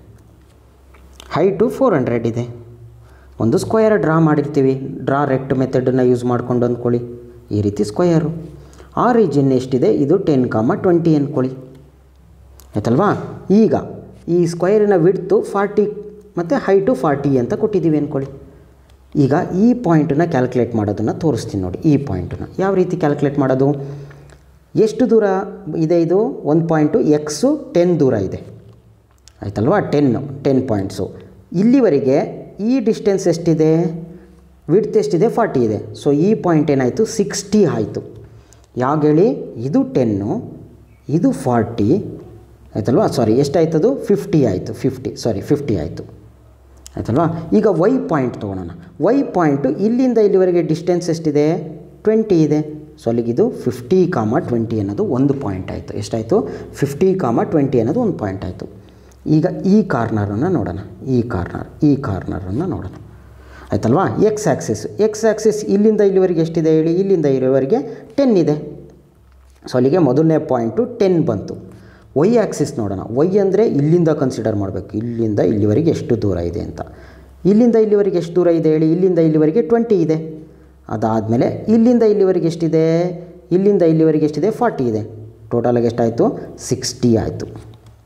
ಹೈಟು ಫೋರ್ ಹಂಡ್ರೆಡ್ ಇದೆ ಒಂದು ಸ್ಕ್ವಯರ್ ಡ್ರಾ ಮಾಡಿರ್ತೀವಿ ಡ್ರಾ ರೆಕ್ಟ್ ಮೆಥಡನ್ನು ಯೂಸ್ ಮಾಡ್ಕೊಂಡು ಅಂದ್ಕೊಳ್ಳಿ ಈ ರೀತಿ ಸ್ಕ್ವಯರು ಆರಿಜಿನ್ ಎಷ್ಟಿದೆ ಇದು ಟೆನ್ ಕಾಮ ಟ್ವೆಂಟಿ ಅಂದ್ಕೊಳ್ಳಿ ಆಯ್ತಲ್ವಾ ಈಗ ಈ ಸ್ಕ್ವಯರಿನ ವಿಡ್ತು ಫಾರ್ಟಿ ಮತ್ತು ಹೈಟು ಫಾರ್ಟಿ ಅಂತ ಕೊಟ್ಟಿದ್ದೀವಿ ಅಂದ್ಕೊಳ್ಳಿ ಈಗ ಈ ಪಾಯಿಂಟನ್ನು ಕ್ಯಾಲ್ಕುಲೇಟ್ ಮಾಡೋದನ್ನು ತೋರಿಸ್ತೀನಿ ನೋಡಿ ಈ ಪಾಯಿಂಟನ್ನು ಯಾವ ರೀತಿ ಕ್ಯಾಲ್ಕುಲೇಟ್ ಮಾಡೋದು ಎಷ್ಟು ದೂರ ಇದೆ ಇದು ಒಂದು ಪಾಯಿಂಟು ಎಕ್ಸು ಟೆನ್ ದೂರ ಇದೆ ಆಯ್ತಲ್ವಾ ಟೆನ್ನು ಟೆನ್ ಪಾಯಿಂಟ್ಸು ಇಲ್ಲಿವರೆಗೆ ಈ ಡಿಸ್ಟೆನ್ಸ್ ಎಷ್ಟಿದೆ ವಿಡ್ತ್ ಎಷ್ಟಿದೆ ಫಾರ್ಟಿ ಇದೆ ಸೊ ಈ ಪಾಯಿಂಟ್ ಏನಾಯಿತು ಸಿಕ್ಸ್ಟಿ ಆಯಿತು ಯಾವಾಗ ಹೇಳಿ ಇದು ಟೆನ್ನು ಇದು ಫಾರ್ಟಿ ಆಯ್ತಲ್ವಾ ಸಾರಿ ಎಷ್ಟಾಯ್ತದು ಫಿಫ್ಟಿ ಆಯಿತು ಫಿಫ್ಟಿ ಸಾರಿ ಫಿಫ್ಟಿ ಆಯಿತು ಆಯ್ತಲ್ವಾ ಈಗ ವೈ ಪಾಯಿಂಟ್ ತೊಗೊಳೋಣ ವೈ ಪಾಯಿಂಟು ಇಲ್ಲಿಂದ ಇಲ್ಲಿವರೆಗೆ ಡಿಸ್ಟೆನ್ಸ್ ಎಷ್ಟಿದೆ ಟ್ವೆಂಟಿ ಇದೆ ಸೊ ಅಲ್ಲಿಗಿದು ಫಿಫ್ಟಿ ಕಾಮ ಟ್ವೆಂಟಿ ಅನ್ನೋದು ಒಂದು ಪಾಯಿಂಟ್ ಆಯಿತು ಎಷ್ಟಾಯಿತು ಫಿಫ್ಟಿ ಕಾಮ ಟ್ವೆಂಟಿ ಅನ್ನೋದು ಒಂದು ಪಾಯಿಂಟ್ ಆಯಿತು ಈಗ ಈ ಕಾರ್ನರನ್ನು ನೋಡೋಣ ಈ ಕಾರ್ನರ್ ಈ ಕಾರ್ನರನ್ನು ನೋಡೋಣ ಆಯ್ತಲ್ವಾ ಎಕ್ಸ್ ಆ್ಯಕ್ಸಿಸ್ ಎಕ್ಸ್ ಆ್ಯಕ್ಸಿಸ್ ಇಲ್ಲಿಂದ ಇಲ್ಲಿವರೆಗೆ ಎಷ್ಟಿದೆ ಹೇಳಿ ಇಲ್ಲಿಂದ ಇಲ್ಲಿವರೆಗೆ ಟೆನ್ ಇದೆ ಸೊ ಅಲ್ಲಿಗೆ ಮೊದಲನೇ ಪಾಯಿಂಟು ಟೆನ್ ಬಂತು ವೈ ಆ್ಯಕ್ಸಿಸ್ ನೋಡೋಣ ವೈ ಅಂದರೆ ಇಲ್ಲಿಂದ ಕನ್ಸಿಡರ್ ಮಾಡಬೇಕು ಇಲ್ಲಿಂದ ಇಲ್ಲಿವರೆಗೆ ಎಷ್ಟು ದೂರ ಇದೆ ಅಂತ ಇಲ್ಲಿಂದ ಇಲ್ಲಿವರೆಗೆ ಎಷ್ಟು ದೂರ ಇದೆ ಹೇಳಿ ಇಲ್ಲಿಂದ ಇಲ್ಲಿವರೆಗೆ ಟ್ವೆಂಟಿ ಇದೆ ಅದಾದಮೇಲೆ ಇಲ್ಲಿಂದ ಇಲ್ಲಿವರೆಗೆ ಎಷ್ಟಿದೆ ಇಲ್ಲಿಂದ ಇಲ್ಲಿವರೆಗೆ ಎಷ್ಟಿದೆ ಫಾರ್ಟಿ ಇದೆ ಟೋಟಲಾಗಿ ಎಷ್ಟಾಯಿತು ಸಿಕ್ಸ್ಟಿ ಆಯಿತು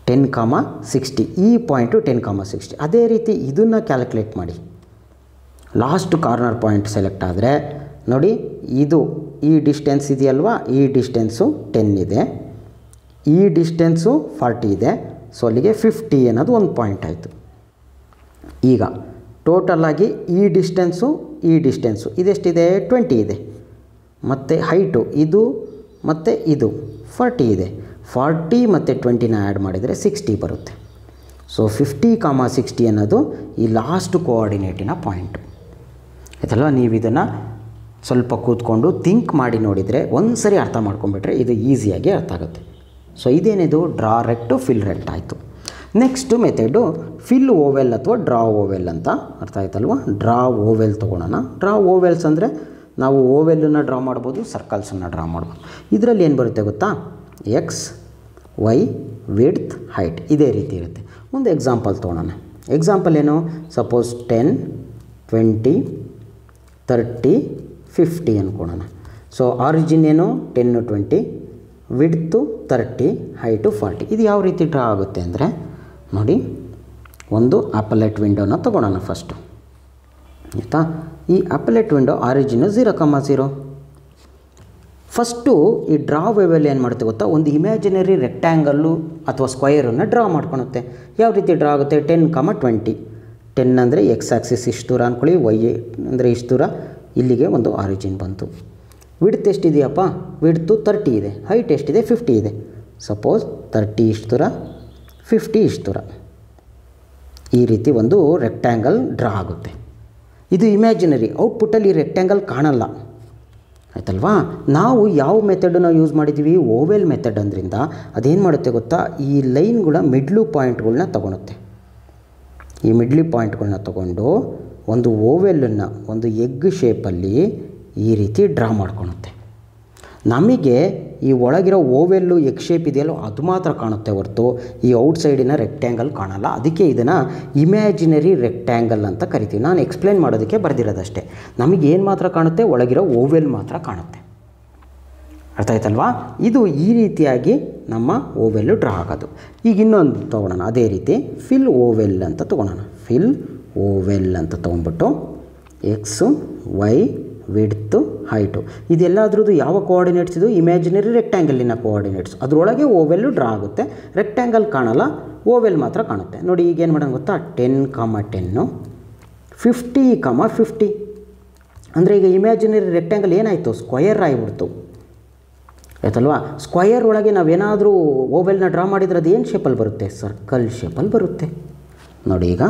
ಟೆನ್ ಕಾಮ ಸಿಕ್ಸ್ಟಿ ಈ ಪಾಯಿಂಟು ಟೆನ್ ಕಾಮ ಸಿಕ್ಸ್ಟಿ ಅದೇ ರೀತಿ ಇದನ್ನು ಕ್ಯಾಲ್ಕುಲೇಟ್ ಮಾಡಿ ಲಾಸ್ಟ್ ಕಾರ್ನರ್ ಪಾಯಿಂಟ್ ಸೆಲೆಕ್ಟ್ ಆದರೆ ನೋಡಿ ಇದು ಈ ಡಿಸ್ಟೆನ್ಸ್ ಇದೆಯಲ್ವಾ ಈ ಡಿಸ್ಟೆನ್ಸು ಟೆನ್ ಇದೆ ಈ ಡಿಸ್ಟೆನ್ಸು ಫಾರ್ಟಿ ಇದೆ ಸೊ ಅಲ್ಲಿಗೆ ಫಿಫ್ಟಿ ಅನ್ನೋದು ಒಂದು ಪಾಯಿಂಟ್ ಆಯಿತು ಈಗ ಟೋಟಲಾಗಿ ಈ ಡಿಸ್ಟೆನ್ಸು ಈ ಡಿಸ್ಟೆನ್ಸು ಇದೆಷ್ಟಿದೆ ಟ್ವೆಂಟಿ ಇದೆ ಮತ್ತು ಹೈಟು ಇದು ಮತ್ತು ಇದು ಫಾರ್ಟಿ ಇದೆ ಫಾರ್ಟಿ ಮತ್ತು ಟ್ವೆಂಟಿನ ಆ್ಯಡ್ ಮಾಡಿದರೆ ಸಿಕ್ಸ್ಟಿ ಬರುತ್ತೆ ಸೊ ಫಿಫ್ಟಿ ಕಾಮ ಸಿಕ್ಸ್ಟಿ ಅನ್ನೋದು ಈ ಲಾಸ್ಟ್ ಕೋಆರ್ಡಿನೇಟಿನ ಪಾಯಿಂಟು ಆಯ್ತಲ್ವ ನೀವು ಇದನ್ನು ಸ್ವಲ್ಪ ಕೂತ್ಕೊಂಡು ಥಿಂಕ್ ಮಾಡಿ ನೋಡಿದರೆ ಒಂದು ಸರಿ ಅರ್ಥ ಮಾಡ್ಕೊಂಬಿಟ್ರೆ ಇದು ಈಸಿಯಾಗಿ ಅರ್ಥ ಆಗುತ್ತೆ ಸೊ ಇದೇನಿದು ಡ್ರಾ ರೆಕ್ಟು ಫಿಲ್ ರೆಕ್ಟ್ ಆಯಿತು ನೆಕ್ಸ್ಟು ಮೆಥಡು ಫಿಲ್ ಓವೆಲ್ ಅಥವಾ ಡ್ರಾ ಓವೆಲ್ ಅಂತ ಅರ್ಥ ಆಯ್ತಲ್ವ ಡ್ರಾ ಓವೆಲ್ ತೊಗೊಳೋಣ ಡ್ರಾ ಓವೆಲ್ಸ್ ಅಂದರೆ ನಾವು ಓವೆಲನ್ನು ಡ್ರಾ ಮಾಡ್ಬೋದು ಸರ್ಕಲ್ಸನ್ನು ಡ್ರಾ ಮಾಡ್ಬೋದು ಇದರಲ್ಲಿ ಏನು ಬರುತ್ತೆ ಗೊತ್ತಾ ಎಕ್ಸ್ ವೈ ವಿಡ್ತ್ ಹೈಟ್ ಇದೇ ರೀತಿ ಇರುತ್ತೆ ಒಂದು ಎಕ್ಸಾಂಪಲ್ ತೊಗೊಳೋಣ ಎಕ್ಸಾಂಪಲ್ ಏನು suppose ten twenty thirty fifty ಅಂದ್ಕೊಳ್ಳೋಣ ಸೊ ಆರಿಜಿನ್ ಏನು ten twenty width thirty height forty ಇದು ಯಾವ ರೀತಿ ಡ್ರಾ ಆಗುತ್ತೆ ಅಂದರೆ ನೋಡಿ ಒಂದು ಆಪಲೆಟ್ ವಿಂಡೋನ ತೊಗೊಳೋಣ ಫಸ್ಟು ಆಯಿತಾ ಈ applet window origin zero comma zero first ಈ ಡ್ರಾ ವೇವಲ್ಲಿ ಏನು ಮಾಡುತ್ತೆ ಗೊತ್ತಾ ಒಂದು ಇಮ್ಯಾಜಿನರಿ ರೆಕ್ಟ್ಯಾಂಗಲ್ಲು ಅಥವಾ ಸ್ಕ್ವಯರನ್ನು ಡ್ರಾ ಮಾಡ್ಕೊಳುತ್ತೆ ಯಾವ ರೀತಿ ಡ್ರಾ ಆಗುತ್ತೆ ಟೆನ್ ಕಮ ಟ್ವೆಂಟಿ ಟೆನ್ ಅಂದರೆ ಎಕ್ಸ್ ಆಕ್ಸಿಸ್ ಇಷ್ಟು ದೂರ ಅಂದ್ಕೊಳ್ಳಿ ವೈ ಅಂದರೆ ಇಷ್ಟು ದೂರ ಇಲ್ಲಿಗೆ ಒಂದು ಆರಿಜಿನ್ ಬಂತು ವಿಡ್ತ್ ಎಷ್ಟಿದೆಯಪ್ಪ ವಿಡ್ತು ತರ್ಟಿ ಇದೆ ಹೈಟ್ ಎಷ್ಟಿದೆ ಫಿಫ್ಟಿ ಇದೆ ಸಪೋಸ್ ತರ್ಟಿ ಇಷ್ಟು ದೂರ ಫಿಫ್ಟಿ ಇಷ್ಟು ದೂರ ಈ ರೀತಿ ಒಂದು ರೆಕ್ಟ್ಯಾಂಗಲ್ ಡ್ರಾ ಆಗುತ್ತೆ ಇದು ಇಮ್ಯಾಜಿನರಿ ಔಟ್ಪುಟ್ಟಲ್ಲಿ ಈ ರೆಕ್ಟ್ಯಾಂಗಲ್ ಕಾಣಲ್ಲ ಆಯ್ತಲ್ವಾ ನಾವು ಯಾವ ಮೆಥಡನ್ನ ಯೂಸ್ ಮಾಡಿದ್ದೀವಿ ಓವೆಲ್ ಮೆಥಡ್ ಅಂದ್ರಿಂದ ಅದೇನು ಮಾಡುತ್ತೆ ಗೊತ್ತಾ ಈ ಲೈನ್ಗಳ ಮಿಡ್ಲು ಪಾಯಿಂಟ್ಗಳನ್ನ ತೊಗೊಳುತ್ತೆ ಈ ಮಿಡ್ಲಿ ಪಾಯಿಂಟ್ಗಳನ್ನ ತೊಗೊಂಡು ಒಂದು ಓವೆಲನ್ನು ಒಂದು ಎಗ್ ಶೇಪಲ್ಲಿ ಈ ರೀತಿ ಡ್ರಾ ಮಾಡ್ಕೊಳುತ್ತೆ ನಮಗೆ ಈ ಒಳಗಿರೋ ಓವೆಲ್ಲು ಎಗ್ ಶೇಪ್ ಇದೆಯಲ್ಲೋ ಅದು ಮಾತ್ರ ಕಾಣುತ್ತೆ ಹೊರತು ಈ ಔಟ್ಸೈಡಿನ ರೆಕ್ಟ್ಯಾಂಗಲ್ ಕಾಣಲ್ಲ ಅದಕ್ಕೆ ಇದನ್ನು ಇಮ್ಯಾಜಿನರಿ ರೆಕ್ಟ್ಯಾಂಗಲ್ ಅಂತ ಕರಿತೀವಿ ನಾನು ಎಕ್ಸ್ಪ್ಲೇನ್ ಮಾಡೋದಕ್ಕೆ ಬರೆದಿರೋದಷ್ಟೇ ನಮಗೆ ಏನು ಮಾತ್ರ ಕಾಣುತ್ತೆ ಒಳಗಿರೋ ಓವೆಲ್ ಮಾತ್ರ ಕಾಣುತ್ತೆ ಅರ್ಥ ಆಯ್ತಲ್ವಾ ಇದು ಈ ರೀತಿಯಾಗಿ ನಮ್ಮ ಓವೆಲ್ಲು ಡ್ರಾ ಆಗೋದು ಈಗ ಇನ್ನೊಂದು ತೊಗೊಳೋಣ ಅದೇ ರೀತಿ ಫಿಲ್ ಓವೆಲ್ ಅಂತ ತೊಗೊಳೋಣ ಫಿಲ್ ಓವೆಲ್ ಅಂತ ತೊಗೊಂಡ್ಬಿಟ್ಟು ಎಕ್ಸು ವೈ ವಿಡ್ತು ಹೈಟು ಇದೆಲ್ಲದ್ರದ್ದು ಯಾವ ಕೋಆರ್ಡಿನೇಟ್ಸ್ ಇದು ಇಮ್ಯಾಜಿನರಿ ರೆಕ್ಟ್ಯಾಂಗಲಿನ ಕೋಆರ್ಡಿನೇಟ್ಸ್ ಅದರೊಳಗೆ ಓವೆಲ್ಲು ಡ್ರಾ ಆಗುತ್ತೆ ರೆಕ್ಟ್ಯಾಂಗಲ್ ಕಾಣಲ್ಲ ಓವೆಲ್ ಮಾತ್ರ ಕಾಣುತ್ತೆ ನೋಡಿ ಈಗ ಏನು ಮಾಡೋಣ ಗೊತ್ತಾ ಟೆನ್ ಕಾಮ ಟೆನ್ನು ಫಿಫ್ಟಿ ಕಾಮ ಫಿಫ್ಟಿ ಅಂದರೆ ಈಗ ಇಮ್ಯಾಜಿನರಿ ರೆಕ್ಟ್ಯಾಂಗಲ್ ಏನಾಯಿತು ಸ್ಕ್ವಯರ್ ಆಗಿಬಿಡ್ತು ಆಯ್ತಲ್ವಾ ಸ್ಕ್ವಯರ್ ಒಳಗೆ ನಾವೇನಾದರೂ ಓವೆಲ್ನ ಡ್ರಾ ಮಾಡಿದರೆ ಅದು ಏನು ಶೇಪಲ್ಲಿ ಬರುತ್ತೆ ಸರ್ಕಲ್ ಶೇಪಲ್ಲಿ ಬರುತ್ತೆ ನೋಡಿ ಈಗ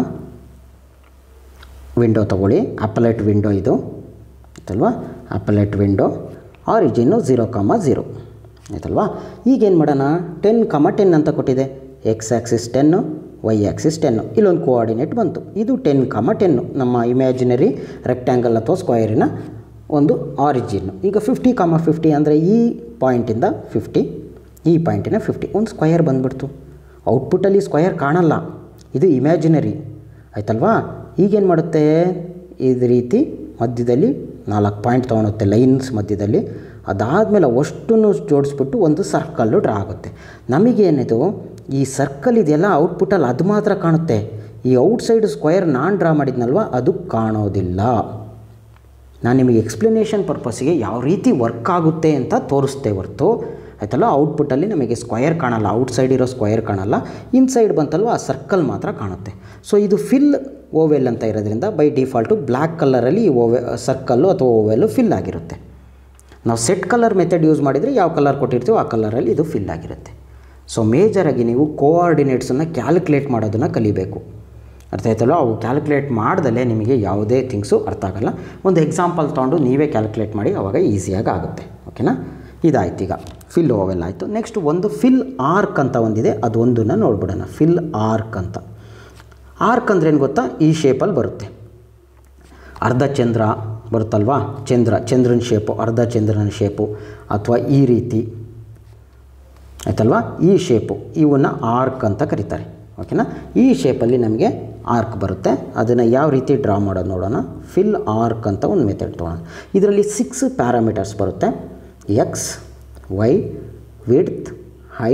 ವಿಂಡೋ ತೊಗೊಳ್ಳಿ ಅಪಲೆಟ್ ವಿಂಡೋ ಇದು ಆಯ್ತಲ್ವಾ applet window origin zero comma zero ಆಯ್ತಲ್ವಾ ಈಗೇನು ಮಾಡೋಣ ಟೆನ್ ಕಾಮ ಟೆನ್ ಅಂತ ಕೊಟ್ಟಿದೆ X axis ten Y axis ten ಇಲ್ಲೊಂದು ಕೋಆರ್ಡಿನೇಟ್ ಬಂತು ಇದು ಟೆನ್ ಕಾಮ ಟೆನ್ನು ನಮ್ಮ ಇಮ್ಯಾಜಿನರಿ ರೆಕ್ಟ್ಯಾಂಗಲ್ ಅಥವಾ ಸ್ಕ್ವಯರಿನ ಒಂದು ಆರಿಜಿನ್ನು ಈಗ ಫಿಫ್ಟಿ ಕಾಮ ಫಿಫ್ಟಿ ಅಂದರೆ ಈ ಪಾಯಿಂಟಿಂದ ಫಿಫ್ಟಿ ಈ ಪಾಯಿಂಟಿನ ಫಿಫ್ಟಿ ಒಂದು ಸ್ಕ್ವಯರ್ ಬಂದ್ಬಿಡ್ತು ಔಟ್ಪುಟ್ಟಲ್ಲಿ ಸ್ಕ್ವಯರ್ ಕಾಣಲ್ಲ ಇದು ಇಮ್ಯಾಜಿನರಿ ಆಯ್ತಲ್ವಾ ಈಗೇನು ಮಾಡುತ್ತೆ ಇದು ರೀತಿ ಮಧ್ಯದಲ್ಲಿ ನಾಲ್ಕು ಪಾಯಿಂಟ್ ತೊಗೊಳುತ್ತೆ ಲೈನ್ಸ್ ಮಧ್ಯದಲ್ಲಿ ಅದಾದಮೇಲೆ ಅಷ್ಟನ್ನು ಜೋಡಿಸ್ಬಿಟ್ಟು ಒಂದು ಸರ್ಕಲ್ಲು ಡ್ರಾ ಆಗುತ್ತೆ ನಮಗೇನಿದು ಈ ಸರ್ಕಲ್ ಇದೆಯಲ್ಲ ಔಟ್ಪುಟ್ಟಲ್ಲಿ ಅದು ಮಾತ್ರ ಕಾಣುತ್ತೆ ಈ ಔಟ್ಸೈಡ್ ಸ್ಕ್ವಯರ್ ನಾನು ಡ್ರಾ ಮಾಡಿದ್ನಲ್ವ ಅದು ಕಾಣೋದಿಲ್ಲ ನಾನು ನಿಮಗೆ ಎಕ್ಸ್ಪ್ಲನೇಷನ್ ಪರ್ಪಸ್ಸಿಗೆ ಯಾವ ರೀತಿ ವರ್ಕ್ ಆಗುತ್ತೆ ಅಂತ ತೋರಿಸ್ತೆ ಹೊರ್ತು ಆಯ್ತಲ್ಲ ಔಟ್ಪುಟ್ಟಲ್ಲಿ ನಮಗೆ ಸ್ಕ್ವಯರ್ ಕಾಣಲ್ಲ ಔಟ್ಸೈಡ್ ಇರೋ ಸ್ಕ್ವಯರ್ ಕಾಣಲ್ಲ ಇನ್ಸೈಡ್ ಬಂತಲ್ವ ಆ ಸರ್ಕಲ್ ಮಾತ್ರ ಕಾಣುತ್ತೆ ಸೊ ಇದು ಫಿಲ್ ಓವೆಲ್ ಅಂತ ಇರೋದ್ರಿಂದ ಬೈ ಡಿಫಾಲ್ಟು ಬ್ಲ್ಯಾಕ್ ಕಲರಲ್ಲಿ ಈ ಓವೆ ಸರ್ಕಲ್ಲು ಅಥವಾ ಓವೆಲ್ಲು ಫಿಲ್ ಆಗಿರುತ್ತೆ ನಾವು ಸೆಟ್ ಕಲರ್ ಮೆಥಡ್ ಯೂಸ್ ಮಾಡಿದರೆ ಯಾವ ಕಲರ್ ಕೊಟ್ಟಿರ್ತೀವೋ ಆ ಕಲರಲ್ಲಿ ಇದು ಫಿಲ್ ಆಗಿರುತ್ತೆ ಸೊ ಮೇಜರಾಗಿ ನೀವು ಕೋಆರ್ಡಿನೇಟ್ಸನ್ನು ಕ್ಯಾಲ್ಕುಲೇಟ್ ಮಾಡೋದನ್ನು ಕಲಿಬೇಕು ಅರ್ಥ ಆಯ್ತಲ್ಲ ಅವು ಕ್ಯಾಲ್ಕುಲೇಟ್ ಮಾಡ್ದಲೇ ನಿಮಗೆ ಯಾವುದೇ ಥಿಂಗ್ಸು ಅರ್ಥ ಆಗಲ್ಲ ಒಂದು ಎಕ್ಸಾಂಪಲ್ ತೊಗೊಂಡು ನೀವೇ ಕ್ಯಾಲ್ಕುಲೇಟ್ ಮಾಡಿ ಆವಾಗ ಈಸಿಯಾಗಿ ಆಗುತ್ತೆ ಓಕೆನಾ ಇದಾಯ್ತು ಈಗ ಫಿಲ್ ಓವೆಲ್ ಆಯಿತು ನೆಕ್ಸ್ಟ್ ಒಂದು ಫಿಲ್ ಆರ್ಕ್ ಅಂತ ಒಂದಿದೆ ಅದು ಒಂದನ್ನು ನೋಡ್ಬಿಡೋಣ ಫಿಲ್ ಆರ್ಕ್ ಅಂತ ಆರ್ಕ್ ಅಂದ್ರೆ ಏನು ಗೊತ್ತಾ ಈ ಶೇಪಲ್ಲಿ ಬರುತ್ತೆ ಅರ್ಧ ಚಂದ್ರ ಬರುತ್ತಲ್ವಾ ಚಂದ್ರ ಚಂದ್ರನ ಶೇಪು ಅರ್ಧ ಚಂದ್ರನ ಶೇಪು ಅಥವಾ ಈ ರೀತಿ ಆಯ್ತಲ್ವಾ ಈ ಶೇಪು ಇವನ್ನ ಆರ್ಕ್ ಅಂತ ಕರೀತಾರೆ ಓಕೆನಾ ಈ ಶೇಪಲ್ಲಿ ನಮಗೆ ಆರ್ಕ್ ಬರುತ್ತೆ ಅದನ್ನು ಯಾವ ರೀತಿ ಡ್ರಾ ಮಾಡೋದು ನೋಡೋಣ ಫಿಲ್ ಆರ್ಕ್ ಅಂತ ಒಂದು ಮೆಥಡ್ ತೊಗೊಳೋಣ ಇದರಲ್ಲಿ ಸಿಕ್ಸ್ ಪ್ಯಾರಾಮೀಟರ್ಸ್ ಬರುತ್ತೆ ಎಕ್ಸ್ ವೈ ವಿಡ್ತ್ ಹೈಟ್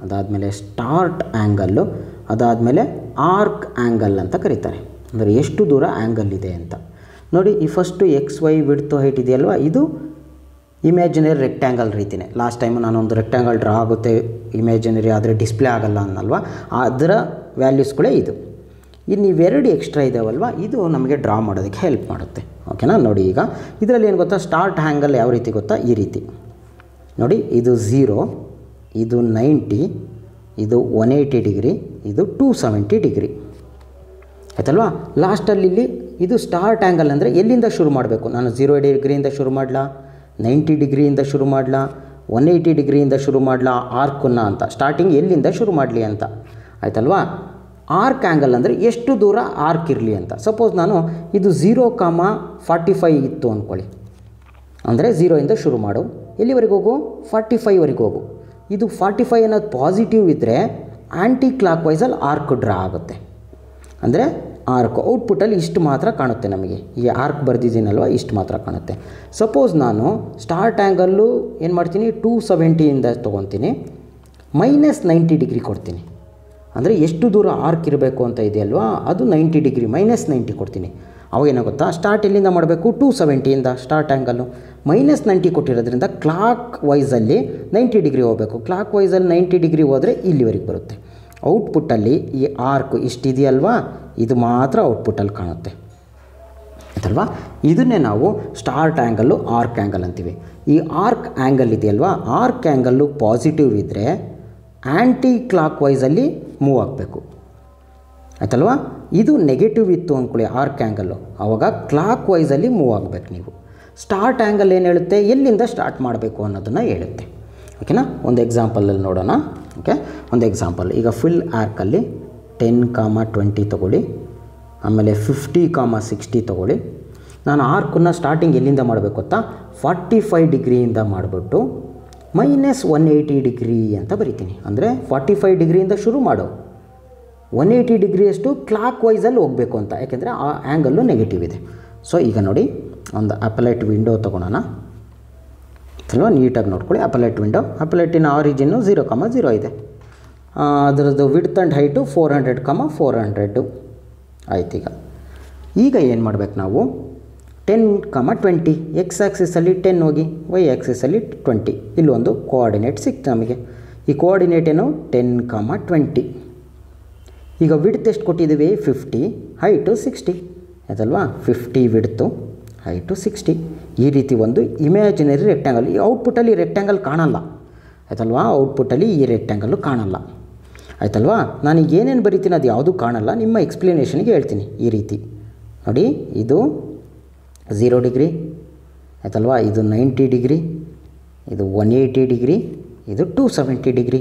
ಅದಾದಮೇಲೆ ಸ್ಟಾರ್ಟ್ ಆ್ಯಂಗಲ್ಲು ಅದಾದಮೇಲೆ ಆರ್ಕ್ ಆ್ಯಂಗಲ್ ಅಂತ ಕರೀತಾರೆ ಅಂದರೆ ಎಷ್ಟು ದೂರ ಆ್ಯಂಗಲ್ ಇದೆ ಅಂತ ನೋಡಿ ಈ first X Y width height ಇದೆಯಲ್ವ ಇದು ಇಮ್ಯಾಜಿನರಿ ರೆಕ್ಟ್ಯಾಂಗಲ್ ರೀತಿಯೇ ಲಾಸ್ಟ್ ಟೈಮ್ ನಾನೊಂದು ರೆಕ್ಟ್ಯಾಂಗಲ್ ಡ್ರಾ ಆಗುತ್ತೆ ಇಮ್ಯಾಜಿನರಿ ಆದರೆ ಡಿಸ್ಪ್ಲೇ ಆಗಲ್ಲ ಅನ್ನಲ್ವ ಅದರ ವ್ಯಾಲ್ಯೂಸ್ಗಳೇ ಇದು ಇನ್ನು ಇವೆರಡು ಎಕ್ಸ್ಟ್ರಾ ಇದಾವಲ್ವ ಇದು ನಮಗೆ ಡ್ರಾ ಮಾಡೋದಕ್ಕೆ ಹೆಲ್ಪ್ ಮಾಡುತ್ತೆ ಓಕೆನಾ ನೋಡಿ ಈಗ ಇದರಲ್ಲಿ ಏನು ಗೊತ್ತಾ ಸ್ಟಾರ್ಟ್ ಹ್ಯಾಂಗಲ್ ಯಾವ ರೀತಿ ಗೊತ್ತಾ ಈ ರೀತಿ ನೋಡಿ ಇದು ಝೀರೋ ಇದು ನೈಂಟಿ ಇದು ಒನ್ ಏಯ್ಟಿ ಡಿಗ್ರಿ ಇದು ಟೂ ಸೆವೆಂಟಿ ಡಿಗ್ರಿ ಆಯ್ತಲ್ವಾ ಲಾಸ್ಟಲ್ಲಿ ಇಲ್ಲಿ ಇದು ಸ್ಟಾರ್ಟ್ ಆ್ಯಂಗಲ್ ಅಂದರೆ ಎಲ್ಲಿಂದ ಶುರು ಮಾಡಬೇಕು ನಾನು ಝೀರೋ ಡಿಗ್ರಿಯಿಂದ ಶುರು ಮಾಡಲಾ ನೈಂಟಿ ಡಿಗ್ರಿಯಿಂದ ಶುರು ಮಾಡಲಾ ಒನ್ ಏಯ್ಟಿ ಡಿಗ್ರಿಯಿಂದ ಶುರು ಮಾಡಲಾ ಆರ್ಕನ್ನು ಅಂತ ಸ್ಟಾರ್ಟಿಂಗ್ ಎಲ್ಲಿಂದ ಶುರು ಮಾಡಲಿ ಅಂತ ಆಯ್ತಲ್ವಾ ಆರ್ಕ್ ಆ್ಯಂಗಲ್ ಅಂದರೆ ಎಷ್ಟು ದೂರ ಆರ್ಕ್ ಇರಲಿ ಅಂತ ಸಪೋಸ್ ನಾನು ಇದು ಝೀರೋ ಕಾಮ ಫಾರ್ಟಿ ಫೈ ಇತ್ತು ಅಂದ್ಕೊಳ್ಳಿ ಅಂದರೆ ಝೀರೋಯಿಂದ ಶುರು ಮಾಡು ಎಲ್ಲಿವರೆಗೆ ಹೋಗು ಫಾರ್ಟಿ ಫೈವ್ವರೆಗೆ ಹೋಗು ಇದು ಫಾರ್ಟಿ ಫೈ ಅನ್ನೋದು ಪಾಸಿಟಿವ್ ಇದ್ದರೆ ಆ್ಯಂಟಿ ಕ್ಲಾಕ್ ವೈಸಲ್ಲಿ ಆರ್ಕ್ ಡ್ರಾ ಆಗುತ್ತೆ ಅಂದರೆ ಆರ್ಕ್ ಔಟ್ಪುಟ್ಟಲ್ಲಿ ಇಷ್ಟು ಮಾತ್ರ ಕಾಣುತ್ತೆ ನಮಗೆ ಈ ಆರ್ಕ್ ಬರೆದಿದ್ದೀನಲ್ವ ಇಷ್ಟು ಮಾತ್ರ ಕಾಣುತ್ತೆ ಸಪೋಸ್ ನಾನು ಸ್ಟಾರ್ಟ್ ಆ್ಯಂಗಲ್ಲು ಏನು ಮಾಡ್ತೀನಿ ಟೂ ಸೆವೆಂಟಿಯಿಂದ ತೊಗೊತೀನಿ ಮೈನಸ್ ನೈಂಟಿ ಡಿಗ್ರಿ ಕೊಡ್ತೀನಿ ಅಂದರೆ ಎಷ್ಟು ದೂರ ಆರ್ಕ್ ಇರಬೇಕು ಅಂತ ಇದೆಯಲ್ವಾ ಅದು ನೈಂಟಿ ಡಿಗ್ರಿ ಮೈನಸ್ ನೈಂಟಿ ಕೊಡ್ತೀನಿ ಅವಾಗ ಏನಾಗುತ್ತಾ ಸ್ಟಾರ್ಟ್ ಎಲ್ಲಿಂದ ಮಾಡಬೇಕು ಟೂ ಸೆವೆಂಟಿಯಿಂದ ಸ್ಟಾರ್ಟ್ ಆ್ಯಂಗಲ್ಲು ಮೈನಸ್ ನೈಂಟಿ ಕೊಟ್ಟಿರೋದ್ರಿಂದ ಕ್ಲಾಕ್ ವೈಸಲ್ಲಿ ನೈಂಟಿ ಡಿಗ್ರಿ ಹೋಗಬೇಕು ಕ್ಲಾಕ್ ವೈಸಲ್ಲಿ ನೈಂಟಿ ಡಿಗ್ರಿ ಹೋದರೆ ಇಲ್ಲಿವರೆಗೆ ಬರುತ್ತೆ ಔಟ್ಪುಟ್ಟಲ್ಲಿ ಈ ಆರ್ಕ್ ಇಷ್ಟಿದೆಯಲ್ವಾ ಇದು ಮಾತ್ರ ಔಟ್ಪುಟ್ಟಲ್ಲಿ ಕಾಣುತ್ತೆ ಆಯ್ತಲ್ವಾ ಇದನ್ನೇ ನಾವು ಸ್ಟಾರ್ಟ್ ಆ್ಯಂಗಲ್ಲು ಆರ್ಕ್ ಆ್ಯಂಗಲ್ ಅಂತೀವಿ ಈ ಆರ್ಕ್ ಆ್ಯಂಗಲ್ ಇದೆಯಲ್ವಾ ಆರ್ಕ್ ಆ್ಯಂಗಲ್ಲು ಪಾಸಿಟಿವ್ ಇದ್ದರೆ ಆ್ಯಂಟಿ ಕ್ಲಾಕ್ ವೈಸಲ್ಲಿ ಮೂವ್ ಆಗಬೇಕು ಆಯ್ತಲ್ವಾ ಇದು ನೆಗೆಟಿವ್ ಇತ್ತು ಅಂದ್ಕೊಳ್ಳಿ ಆರ್ಕ್ ಆ್ಯಂಗಲ್ಲು ಆವಾಗ ಕ್ಲಾಕ್ ವೈಸಲ್ಲಿ ಮೂವ್ ಆಗಬೇಕು ನೀವು ಸ್ಟಾರ್ಟ್ ಆ್ಯಂಗಲ್ ಏನು ಹೇಳುತ್ತೆ ಎಲ್ಲಿಂದ ಸ್ಟಾರ್ಟ್ ಮಾಡಬೇಕು ಅನ್ನೋದನ್ನು ಹೇಳುತ್ತೆ ಓಕೆನಾ ಒಂದು ಎಕ್ಸಾಂಪಲಲ್ಲಿ ನೋಡೋಣ ಓಕೆ ಒಂದು ಎಕ್ಸಾಂಪಲ್ ಈಗ ಫುಲ್ ಆರ್ಕಲ್ಲಿ ಟೆನ್ ಕಾಮ ಟ್ವೆಂಟಿ ತೊಗೊಳ್ಳಿ ಆಮೇಲೆ ಫಿಫ್ಟಿ ಕಾಮ ಸಿಕ್ಸ್ಟಿ ತೊಗೊಳ್ಳಿ ನಾನು ಆರ್ಕನ್ನು ಸ್ಟಾರ್ಟಿಂಗ್ ಎಲ್ಲಿಂದ ಮಾಡಬೇಕು ಗೊತ್ತಾ ಫಾರ್ಟಿ ಫೈವ್ ಡಿಗ್ರಿಯಿಂದ ಮಾಡಿಬಿಟ್ಟು ಮೈನಸ್ ಒನ್ ಏಯ್ಟಿ ಡಿಗ್ರಿ ಅಂತ ಬರಿತೀನಿ ಅಂದರೆ ಫಾರ್ಟಿ ಫೈವ್ ಡಿಗ್ರಿಯಿಂದ ಶುರು ಮಾಡು ಒನ್ ಏಯ್ಟಿ ಡಿಗ್ರಿಯಷ್ಟು ಕ್ಲಾಕ್ ವೈಸಲ್ಲಿ ಹೋಗಬೇಕು ಅಂತ ಯಾಕೆಂದರೆ ಆ ಆ್ಯಂಗಲ್ಲು ನೆಗೆಟಿವ್ ಇದೆ ಸೊ ಈಗ ನೋಡಿ ಒಂದು ಅಪಲೈಟ್ ವಿಂಡೋ ತೊಗೊಳೋಣ ಅಲ್ವಾ ನೀಟಾಗಿ ನೋಡ್ಕೊಳ್ಳಿ ಅಪಲೈಟ್ ವಿಂಡೋ ಅಪಲೈಟಿನ ಆರಿಜಿನ್ನು ಝೀರೋ ಕಮ ಝೀರೋ ಇದೆ ಆ, ಅದರದ್ದು width and height four hundred comma four hundred ಆಯ್ತು ಈಗ ಈಗ ಏನು ಮಾಡ್ಬೇಕು ನಾವು ಟೆನ್ ಕಮ ಟ್ವೆಂಟಿ ಎಕ್ಸ್ ಆ್ಯಕ್ಸಿಸಲ್ಲಿ ಟೆನ್ ಹೋಗಿ ವೈ ಆ್ಯಕ್ಸಿಸಲ್ಲಿ ಟ್ವೆಂಟಿ ಇಲ್ಲೊಂದು ಕೋಆರ್ಡಿನೇಟ್ ಸಿಕ್ತು ನಮಗೆ ಈ ಕೋಆರ್ಡಿನೇಟ್ ಏನು ಟೆನ್ ಕಮ ಟ್ವೆಂಟಿ ಈಗ ವಿಡ್ತ್ ಎಷ್ಟು ಕೊಟ್ಟಿದ್ದೀವಿ ಫಿಫ್ಟಿ ಹೈಟು ಸಿಕ್ಸ್ಟಿ ಆಯ್ತಲ್ವಾ ಫಿಫ್ಟಿ ವಿಡ್ತು ಹೈಟು ಸಿಕ್ಸ್ಟಿ ಈ ರೀತಿ ಒಂದು ಇಮ್ಯಾಜಿನರಿ ರೆಕ್ಟ್ಯಾಂಗಲ್ ಈ ಔಟ್ಪುಟ್ಟಲ್ಲಿ ರೆಕ್ಟ್ಯಾಂಗಲ್ ಕಾಣಲ್ಲ ಆಯ್ತಲ್ವಾ ಔಟ್ಪುಟ್ಟಲ್ಲಿ ಈ ರೆಕ್ಟ್ಯಾಂಗಲ್ಲು ಕಾಣಲ್ಲ ಆಯ್ತಲ್ವಾ ನಾನು ಏನೇನು ಬರಿತೀನಿ ಅದು ಯಾವುದೂ ಕಾಣಲ್ಲ ನಿಮ್ಮ ಎಕ್ಸ್ಪ್ಲನೇಷನ್ಗೆ ಹೇಳ್ತೀನಿ ಈ ರೀತಿ ನೋಡಿ ಇದು ಝೀರೋ ಡಿಗ್ರಿ ಆಯ್ತಲ್ವಾ ಇದು ನೈಂಟಿ ಡಿಗ್ರಿ ಇದು ಒನ್ ಏಯ್ಟಿ ಡಿಗ್ರಿ ಇದು ಟೂ ಸೆವೆಂಟಿ ಡಿಗ್ರಿ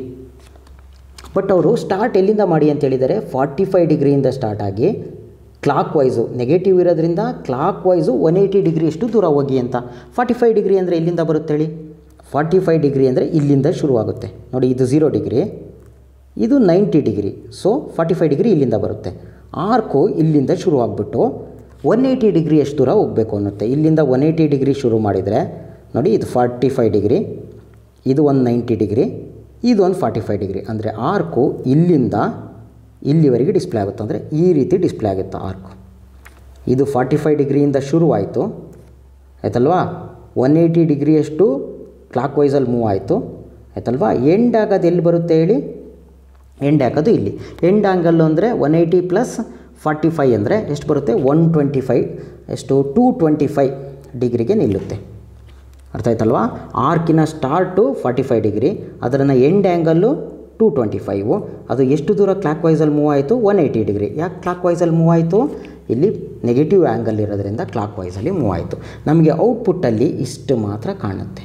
ಬಟ್ ಅವರು ಸ್ಟಾರ್ಟ್ ಎಲ್ಲಿಂದ ಮಾಡಿ ಅಂತ ಹೇಳಿದ್ದಾರೆ ಫಾರ್ಟಿ ಫೈವ್ ಡಿಗ್ರಿಯಿಂದ ಸ್ಟಾರ್ಟ್ ಆಗಿ ಕ್ಲಾಕ್ ವೈಸು ನೆಗೆಟಿವ್ ಇರೋದ್ರಿಂದ clockwise one eighty degree ಎಷ್ಟು ದೂರ ಹೋಗಿ ಅಂತ ಫಾರ್ಟಿ ಫೈವ್ ಡಿಗ್ರಿ ಅಂದರೆ ಎಲ್ಲಿಂದ ಬರುತ್ತೆ ಹೇಳಿ ಫಾರ್ಟಿ ಫೈವ್ ಡಿಗ್ರಿ ಅಂದರೆ ಇಲ್ಲಿಂದ ಶುರುವಾಗುತ್ತೆ ನೋಡಿ ಇದು ಝೀರೋ ಡಿಗ್ರಿ ಇದು ninety degree so forty five degree ಇಲ್ಲಿಂದ ಬರುತ್ತೆ ಆರ್ಕು ಇಲ್ಲಿಂದ ಶುರುವಾಗ್ಬಿಟ್ಟು ಒನ್ ಏಯ್ಟಿ ಡಿಗ್ರಿ ಎಷ್ಟು ದೂರ ಹೋಗಬೇಕು ಅನ್ನುತ್ತೆ ಇಲ್ಲಿಂದ ಒನ್ ಏಯ್ಟಿ ಡಿಗ್ರಿ ಶುರು ಮಾಡಿದರೆ ನೋಡಿ ಇದು ಫಾರ್ಟಿ ಫೈವ್ ಡಿಗ್ರಿ ಇದು ಒಂದು ನೈಂಟಿ ಡಿಗ್ರಿ ಇದು ಒಂದು ಫಾರ್ಟಿ ಫೈವ್ ಡಿಗ್ರಿ ಅಂದರೆ ಆರ್ಕು ಇಲ್ಲಿಂದ ಇಲ್ಲಿವರೆಗೆ ಡಿಸ್ಪ್ಲೇ ಆಗುತ್ತೆ ಅಂದರೆ ಈ ರೀತಿ ಡಿಸ್ಪ್ಲೇ ಆಗುತ್ತೆ ಆರ್ಕು ಇದು ಫಾರ್ಟಿ ಫೈವ್ ಡಿಗ್ರಿಯಿಂದ ಶುರುವಾಯಿತು ಆಯ್ತಲ್ವಾ ಒನ್ ಏಯ್ಟಿ ಡಿಗ್ರಿಯಷ್ಟು ಕ್ಲಾಕ್ ವೈಸಲ್ಲಿ ಮೂವ್ ಆಯಿತು ಆಯ್ತಲ್ವಾ ಎಂಡ್ ಆಗೋದು ಎಲ್ಲಿ ಬರುತ್ತೆ ಹೇಳಿ ಎಂಡ್ ಹಾಕೋದು ಇಲ್ಲಿ ಎಂಡ್ ಆ್ಯಂಗಲ್ಲು ಅಂದರೆ one eighty plus forty five ಅಂದರೆ ಎಷ್ಟು ಬರುತ್ತೆ ಒನ್ ಟ್ವೆಂಟಿ ಫೈ ಎಷ್ಟು ಟೂ ಟ್ವೆಂಟಿ ಫೈ ಡಿಗ್ರಿಗೆ ನಿಲ್ಲುತ್ತೆ ಅರ್ಥ ಆಯ್ತಲ್ವಾ ಆರ್ಕಿನ ಸ್ಟಾರ್ಟು ಫಾರ್ಟಿ ಫೈವ್ ಡಿಗ್ರಿ ಅದನ್ನು end angle two twenty five ಅದು ಎಷ್ಟು ದೂರ ಕ್ಲಾಕ್ ವೈಸಲ್ಲಿ ಮೂವ್ ಆಯಿತು ಒನ್ ಏಯ್ಟಿ ಡಿಗ್ರಿ ಯಾಕೆ ಕ್ಲಾಕ್ ವೈಸಲ್ಲಿ ಮೂವ್ ಆಯಿತು ಇಲ್ಲಿ ನೆಗೆಟಿವ್ ಆ್ಯಂಗಲ್ ಇರೋದ್ರಿಂದ ಕ್ಲಾಕ್ ವೈಸಲ್ಲಿ ಮೂವ್ ಆಯಿತು ನಮಗೆ ಔಟ್ಪುಟ್ಟಲ್ಲಿ ಇಷ್ಟು ಮಾತ್ರ ಕಾಣುತ್ತೆ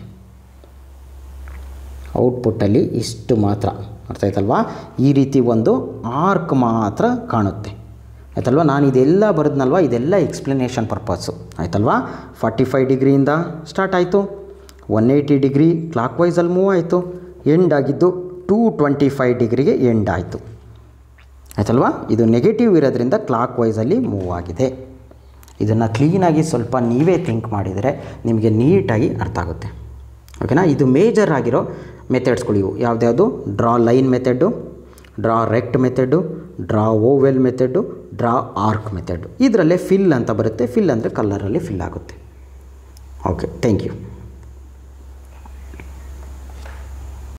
ಔಟ್ಪುಟ್ಟಲ್ಲಿ ಇಷ್ಟು ಮಾತ್ರ ಅರ್ಥ ಆಯ್ತಲ್ವಾ ಈ ರೀತಿ ಒಂದು ಆರ್ಕ್ ಮಾತ್ರ ಕಾಣುತ್ತೆ ಆಯ್ತಲ್ವಾ ನಾನು ಇದೆಲ್ಲ ಬರೆದ್ನಲ್ವ ಇದೆಲ್ಲ ಎಕ್ಸ್ಪ್ಲನೇಷನ್ ಪರ್ಪಸ್ಸು ಆಯ್ತಲ್ವಾ ಫಾರ್ಟಿ ಫೈವ್ ಡಿಗ್ರಿಯಿಂದ ಸ್ಟಾರ್ಟ್ ಆಯಿತು ಒನ್ ಏಯ್ಟಿ ಡಿಗ್ರಿ ಕ್ಲಾಕ್ ವೈಸಲ್ಲಿ ಮೂವ್ ಆಯಿತು ಎಂಡ್ ಆಗಿದ್ದು ಟೂ ಟ್ವೆಂಟಿ ಫೈವ್ ಡಿಗ್ರಿಗೆ ಎಂಡ್ ಆಯಿತು ಆಯ್ತಲ್ವಾ ಇದು ನೆಗೆಟಿವ್ ಇರೋದ್ರಿಂದ ಕ್ಲಾಕ್ ವೈಸಲ್ಲಿ ಮೂವ್ ಆಗಿದೆ ಇದನ್ನು ಕ್ಲೀನಾಗಿ ಸ್ವಲ್ಪ ನೀವೇ ಥಿಂಕ್ ಮಾಡಿದರೆ ನಿಮಗೆ ನೀಟಾಗಿ ಅರ್ಥ ಆಗುತ್ತೆ ಓಕೆನಾ ಇದು ಮೇಜರ್ ಆಗಿರೋ ಮೆಥಡ್ಸ್ಗಳು ಇವು ಯಾವ್ದ್ಯಾವುದು draw line method draw rect method draw oval method draw arc method ಇದರಲ್ಲೇ ಫಿಲ್ ಅಂತ ಬರುತ್ತೆ ಫಿಲ್ ಅಂದರೆ ಕಲರಲ್ಲಿ ಫಿಲ್ ಆಗುತ್ತೆ ಓಕೆ ಥ್ಯಾಂಕ್ ಯು